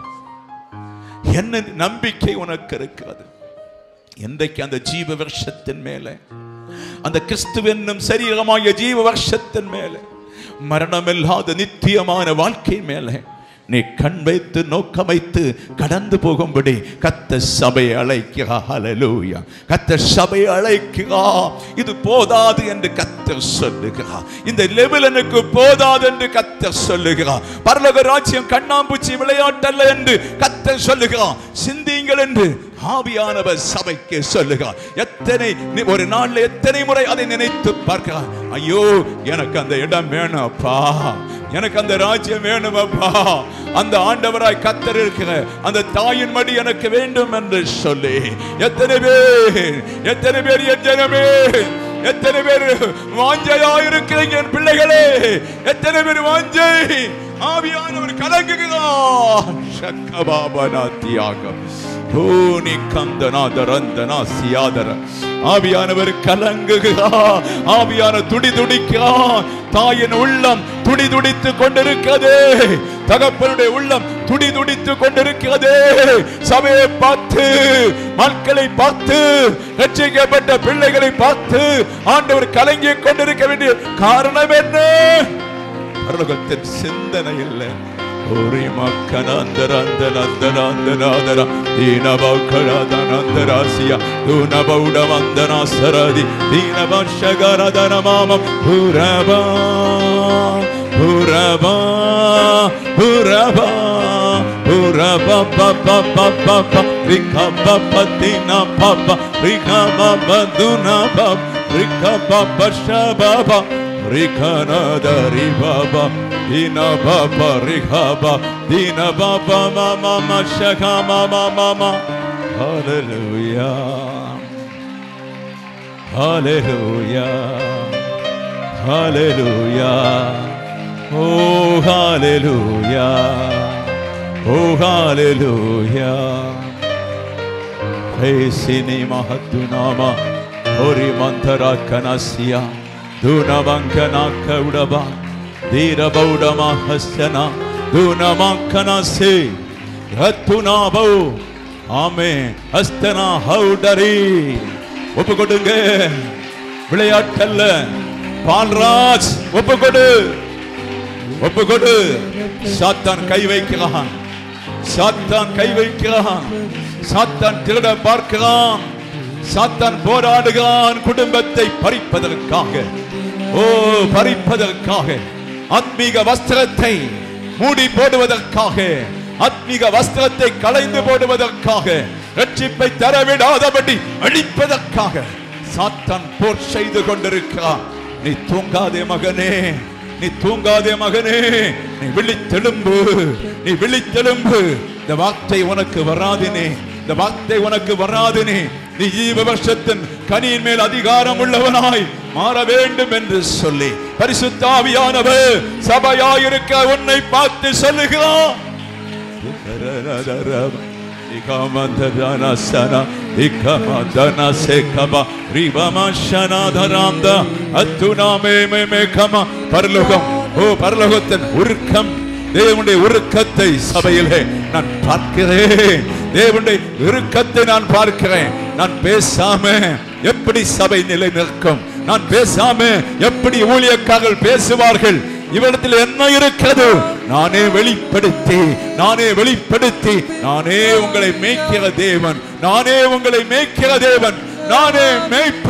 என்ன நம்பிக்கை உனக்கு இருக்கிறது என்றைக்கு அந்த ஜீவ வருஷத்தின் மேலே அந்த கிறிஸ்துவ என்னும் சரீரமாகிய ஜீவ வருஷத்தின் மேலே மரணமில்லாத நித்தியமான வாழ்க்கை மேலே நீ கண் வைத்து நோக்கம் வைத்து கடந்து போகும்படி கத்த சபை அழைக்கிறா ஹalleluya கத்த சபை அழைக்கிறா இது போதாது என்று கத்த சொல்லுகிறா இந்த லெவல் எனக்கு போதாது என்று கத்த சொல்லுகிறா பரலோக ராஜ்யம் கண்ணாம்பூச்சி விளையாட்டல்ல என்று கத்த சொல்லுகிறா சிந்தியுங்கள் என்று ஆவியானவர் சபைக்கு சொல்லுகிறார் எத்தனை நீ- ஒரு நாள்ல எத்தனை முறை அதை நினைத்து பார்க்கிறார் ஐயோ எனக்கு அந்த இடம் வேணும் அப்பா எனக்கு அந்த ராஜ்யம் வேணும் அப்பா அந்த ஆண்டவராய் கத்தர் இருக்கிற அந்த தாயின் மடி எனக்கு வேண்டும் என்று சொல்லி எத்தனை பேர் எத்தனை பேர் என் ஜனமே எத்தனை பேர் வாஞ்சையா இருக்கிறீங்க என் பிள்ளைகளே எத்தனை பேர் வாஞ்சை ஆவியானவர் கலங்குகிறார் சக்கபாபனா தியாகம் பூனி கந்தனாதரந்தனா சியாதர ஆவியானவர் கலங்குகிறா ஆவியான துடி துடிக்கிறா தாயின் உள்ளம் துடி துடித்து கொண்டிருக்கிறது தகப்பனுடைய உள்ளம் துடி துடித்து கொண்டிருக்கிறது சபையை பார்த்து மக்களை பார்த்து ரட்சிக்கப்பட்ட பிள்ளைகளை பார்த்து ஆண்டவர் கலங்கிக் கொண்டிருக்க வேண்டிய காரணம் என்ன பரலோகத்தின் சிந்தனை இல்லை ஓரி மக்கனந்தரந்தரந்தரந்தராதர தீனபௌக்கராதனந்தராசிய தூனபௌடமந்தனாசரதி தீனபஷகரதன மாமம் புரபா புரபா புரபா புரபா பப்பா பப்பா ரிகா பப்பா தீனா பப்பா ரிகா பப்பா துனா பப்பா ரிகா பப்பா ஷபபா ரிகனதரி பாபா தீன பாபா ரிகாபா தீன பாபா மாமா மஷகா மாமா மாமா ஹalleluya ஹalleluya ஹalleluya ஓ ஹalleluya ஓ ஹalleluya Pesini mahatunama Hori mantara kanasya Dunavankana kaudava Dira baudama hasana Dunavankana se Hatunabo ஆமே ஹஸ்தனா ஹவுடரி ஒப்பு கொடுங்க விளையாட்டல்ல பால்ராஜ் ஒப்பு கொடு ஒப்பு கொடு சாத்தான் கை வைக்கிறான் சாத்தான் கை வைக்கிறான் சாத்தான் திருட பார்க்கிறான் சாத்தான் போராடுகிறான் குடும்பத்தை பறிப்பதற்காக ஓ பறிப்பதற்காக ஆத்மீக வஸ்திரத்தை மூடி போடுவதற்காக ஆத்மீக வஸ்திரத்தை களைந்து போடுவதற்காக ரட்சிப்பை தரவிடாதபடி அழிப்பதற்காக சாத்தான் போர் செய்து கொண்டிருக்கிறான் நீ தூங்காதே மகனே நீ தூங்காதே மகனே நீ விழித்தெலும்பு நீ விழித்தெலும்பு இந்த வார்த்தை உனக்கு வராதினே இந்த வார்த்தை உனக்கு வராதினே நீ ஜீவ வருஷத்தின் கனியின் மேல் அதிகாரம் உள்ளவனாய் மாற வேண்டும் என்று சொல்லி பரிசுத்தாவியானவர் சபையாயிருக்க உன்னை பார்த்து சொல்லுகிறான் Ikamandaranasana, Ikamandanase-kaba, Rivamashanadharanda, Attuname-me-me-kama, பரலோகம் ஓ பரலோகத்தின் உருக்கம் தேவனுடைய உருக்கத்தை சபையிலே நான் பார்க்கிறேன் தேவனுடைய இறுக்கத்தை நான் பார்க்கிறேன் நான் பேசாம எப்படி சபை நிலை நிற்கும் நான் பேசாம எப்படி ஊழியக்காரர்கள் பேசுவார்கள் இவரிடத்தில் என்ன இருக்கிறது நானே வெளிப்படுத்தி நானே வெளிப்படுத்தி நானே உங்களை மேய்க்கிற தேவன் நானே உங்களை மேய்க்கிற தேவன் நானே மேய்ப்பன்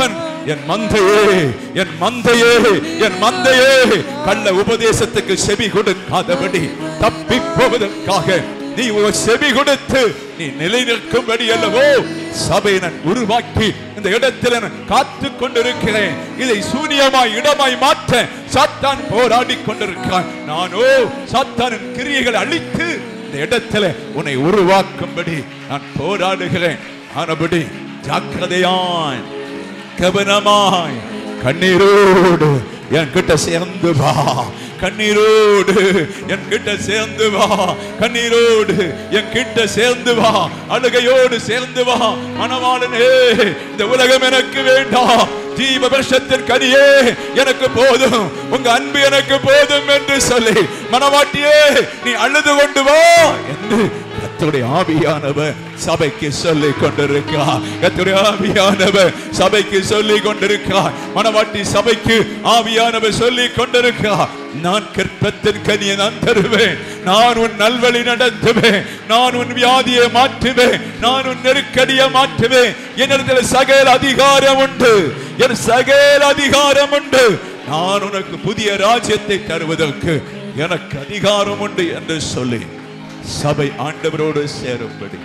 என் மந்தையே என் மந்தையே என் மந்தையே கள்ள உபதேசத்துக்கு செவி கொடுக்காதபடி தப்பி போவதற்காக நீ ஒரு செவி கொடுத்து நீ நிலை நிற்கும்படி அல்லவோ சபையை நான் உருவாக்கி இந்த இடத்தில் நான் காத்து கொண்டிருக்கிறேன் இதை சூனியமாய் இடமாய் மாற்ற சாத்தான் போராடி கொண்டிருக்கிறான் நானோ சாத்தானின் கிரியைகளை அழித்து இந்த இடத்துல உன்னை உருவாக்கும்படி நான் போராடுகிறேன் ஆனபடி ஜாக்கிரதையாய் கவனமாய் கண்ணீரோடு என் கிட்ட சேர்ந்து வா கண்ணீரோடு என் கிட்ட சேர்ந்து வா கண்ணீரோடு என் கிட்ட சேர்ந்து வா அழுகையோடு சேர்ந்து வா மணவாளனே இந்த உலகம் எனக்கு வேண்டாம் ஜீவ வருஷத்தின் கனியே எனக்கு போதும் உங்க அன்பு எனக்கு போதும் என்று சொல்லி மனவாட்டியே நீ அழுது கொண்டு வா என்று கத்துடைய ஆவியானவர் சபைக்கு சொல்லி கொண்டிருக்கிறார் கத்துடைய ஆவியானவர் சபைக்கு சொல்லி கொண்டிருக்கிறார் மனவாட்டி சபைக்கு ஆவியானவர் சொல்லி கொண்டிருக்கிறார் நான் கற்பத்தின் கனியை நான் தருவேன் நான் உன் நல்வழி நடத்துவேன் நான் உன் வியாதியை மாற்றுவேன் நான் உன் நெருக்கடியை மாற்றுவேன் என்னிடத்தில் சகல அதிகாரம் உண்டு என் சகல அதிகாரம் உண்டு நான் உனக்கு புதிய ராஜ்யத்தை தருவதற்கு எனக்கு அதிகாரம் உண்டு என்று சொல்லி சபை ஆண்டவரோடு சேரும்படி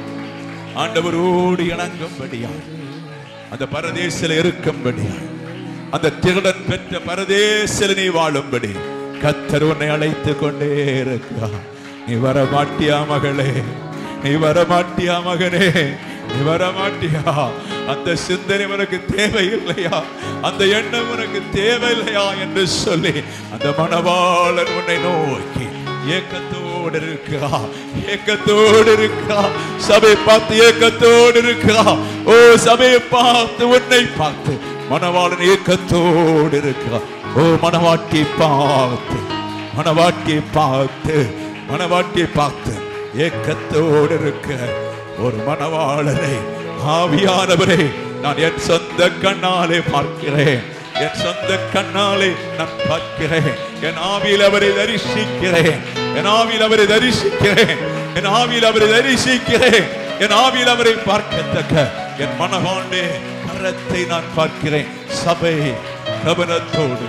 ஆண்டவரோடு இணங்கும்படியா அந்த பரதேசில இருக்கும்படியா அந்த திருடன் பெற்ற பரதேசில நீ வாழும்படி கத்தர் உன்னை அழைத்து கொண்டே இருக்கா நீ வர மாட்டியா மகளே நீ வர மாட்டியா மகனே நீ வர மாட்டியா அந்த சிந்தனை உனக்கு தேவையில்லையா அந்த எண்ணம் உனக்கு தேவையில்லையா என்று சொல்லி அந்த மணவாளன் உன்னை நோக்கி ஏக்கத்தோடு இருக்கா ஏக்கத்தோடு இருக்கா சபை பார்த்து ஏக்கத்தோடு இருக்கா ஓ சபையை பார்த்து உன்னை பார்த்து மணவாளன் ஏக்கத்தோடு இருக்கா ஓ மணவாட்டி பார்த்து மணவாட்டி பார்த்து மணவாட்டி பார்த்து ஏக்கத்தோடு இருக்க ஒரு மணவாளரை ஆவியானவரே நான் என் சொந்த கண்ணாலே பார்க்கிறேன் என் சொந்த கண்ணாலே நான் பார்க்கிறேன் என் ஆவியில் அவரை தரிசிக்கிறேன் என் ஆவியில் அவரை தரிசிக்கிறேன் என் ஆவியில் அவரை தரிசிக்கிறேன் என் ஆவியில் அவரை பார்க்கத்தக்க என் மனவாண்டே கரத்தை நான் பார்க்கிறேன் சபை கவனத்தோடு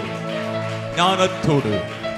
ஞானத்தோடு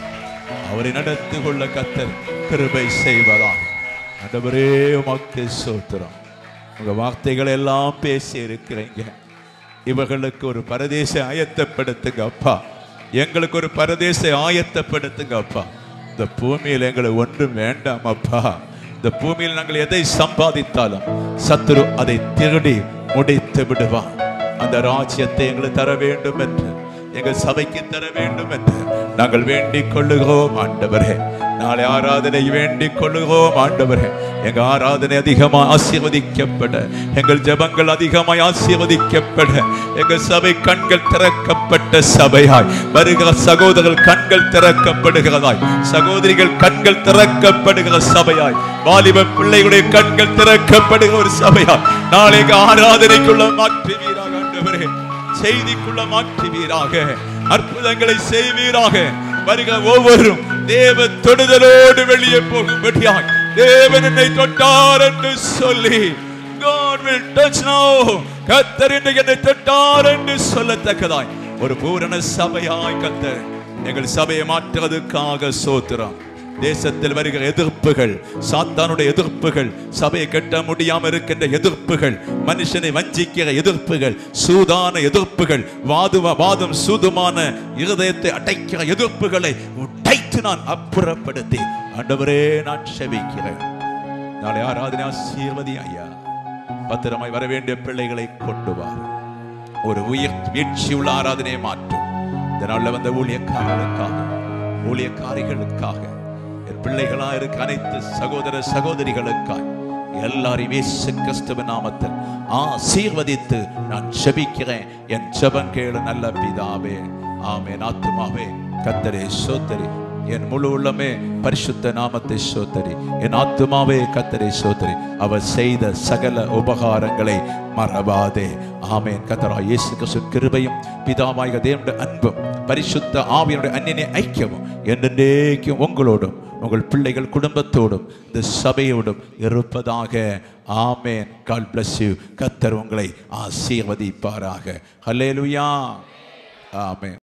அவரை நடத்து கொள்ள கத்தர் கிருபை செய்வதாக ஆண்டவரே உமக்கு சோத்திரம் உங்க வார்த்தைகள் எல்லாம் பேசி இருக்கிறீங்க இவர்களுக்கு ஒரு பரதேச ஆயத்தப்படுத்துங்க அப்பா எங்களுக்கு ஒரு பரதேச ஆயத்தப்படுத்துங்க அப்பா இந்த பூமியில் எங்களுக்கு ஒன்றும் வேண்டாம் அப்பா இந்த பூமியில் நாங்கள் எதை சம்பாதித்தாலும் சத்துரு அதை திருடி முடித்து விடுவான் அந்த ராஜ்யத்தை எங்களுக்கு தர வேண்டும் என்று எங்கள் சபைக்கு தர வேண்டும் என்று நாங்கள் வேண்டிக் கொள்ளுகிறோம் ஆண்டவரே நாளை ஆராதனை வேண்டிக் கொள்ளுகிறோம் ஆண்டவரே எங்க ஆராதனை அதிகமாக ஆசீர்வதிக்கப்பட எங்கள் ஜெபங்கள் அதிகமாய் ஆசீர்வதிக்கப்பட எங்கள் சபை கண்கள் திறக்கப்பட்ட சபையாய் வருகிற சகோதரர்கள் கண்கள் திறக்கப்படுகிறதாய் சகோதரிகள் கண்கள் திறக்கப்படுகிற சபையாய் வாலிப பிள்ளைகளுடைய கண்கள் திறக்கப்படுகிற ஒரு சபையாய் நாளை எங்க ஆராதனைக்குள்ள மாற்றுவீராக ஆண்டவரே செய்திக்குள்ள மாற்றுவீராக அற்புதங்களை செய்வீராக வருகிற ஒவ்வொருவரும் தேவ தொடுதலோடு வெளியே போகும்படியாய் தேவன் என்னை தொட்டார் என்று சொல்லி God will touch now. கத்தர் இன்றைக்கு என்னை தொட்டார் என்று சொல்லத்தக்கதாய் ஒரு பூரண சபையாய் கத்தர் எங்கள் சபையை மாற்றுவதற்காக சோத்திரம் தேசத்தில் வருகிற எதிர்ப்புகள் சாத்தானுடைய எதிர்ப்புகள் சபையை கட்ட முடியாம இருக்கின்ற எதிர்ப்புகள் மனுஷனை வஞ்சிக்கிற எதிர்ப்புகள் சூதான எதிர்ப்புகள் வாதுவ வாதம் சூதுமான இருதயத்தை அடைக்கிற எதிர்ப்புகளை உடைத்து நான் அப்புறப்படுத்தி ஆண்டவரே நான் செவிக்கிறேன் நாளை ஆராதனை ஆசீர்வதி ஐயா பத்திரமாய் வர வேண்டிய பிள்ளைகளை கொண்டு வா ஒரு உயிர் வீழ்ச்சி உள்ள ஆராதனையை மாற்றும் இந்த நாள்ல வந்த ஊழியக்காரர்களுக்காக ஊழியக்காரிகளுக்காக என் பிள்ளைகளா இருக்க அனைத்து சகோதர சகோதரிகளுக்காக எல்லாரையும் இயேசு கிறிஸ்துவின் நாமத்தில் ஆசீர்வதித்து நான் ஜெபிக்கிறேன் என் ஜெபம் கேளு நல்ல பிதாவே ஆமென் ஆத்துமாவே கத்தரே சோத்தரி என் முழு உள்ளமே பரிசுத்த நாமத்தை சோத்தரி என் ஆத்துமாவே கத்தரை சோத்தரி அவர் செய்த சகல உபகாரங்களை மறவாதே ஆமென் கத்தரா இயேசு கிறிஸ்து கிருபையும் பிதாவாய தேவனுடைய அன்பும் பரிசுத்த ஆவியனுடைய அந்நிய ஐக்கியமும் என்றென்றைக்கும் உங்களோடும் உங்கள் பிள்ளைகள் குடும்பத்தோடும் இந்த சபையோடும் இருப்பதாக ஆமேன் கால் bless you கத்தர் உங்களை ஆசீர்வதிப்பாராக ஹல்லேலூயா ஆமென்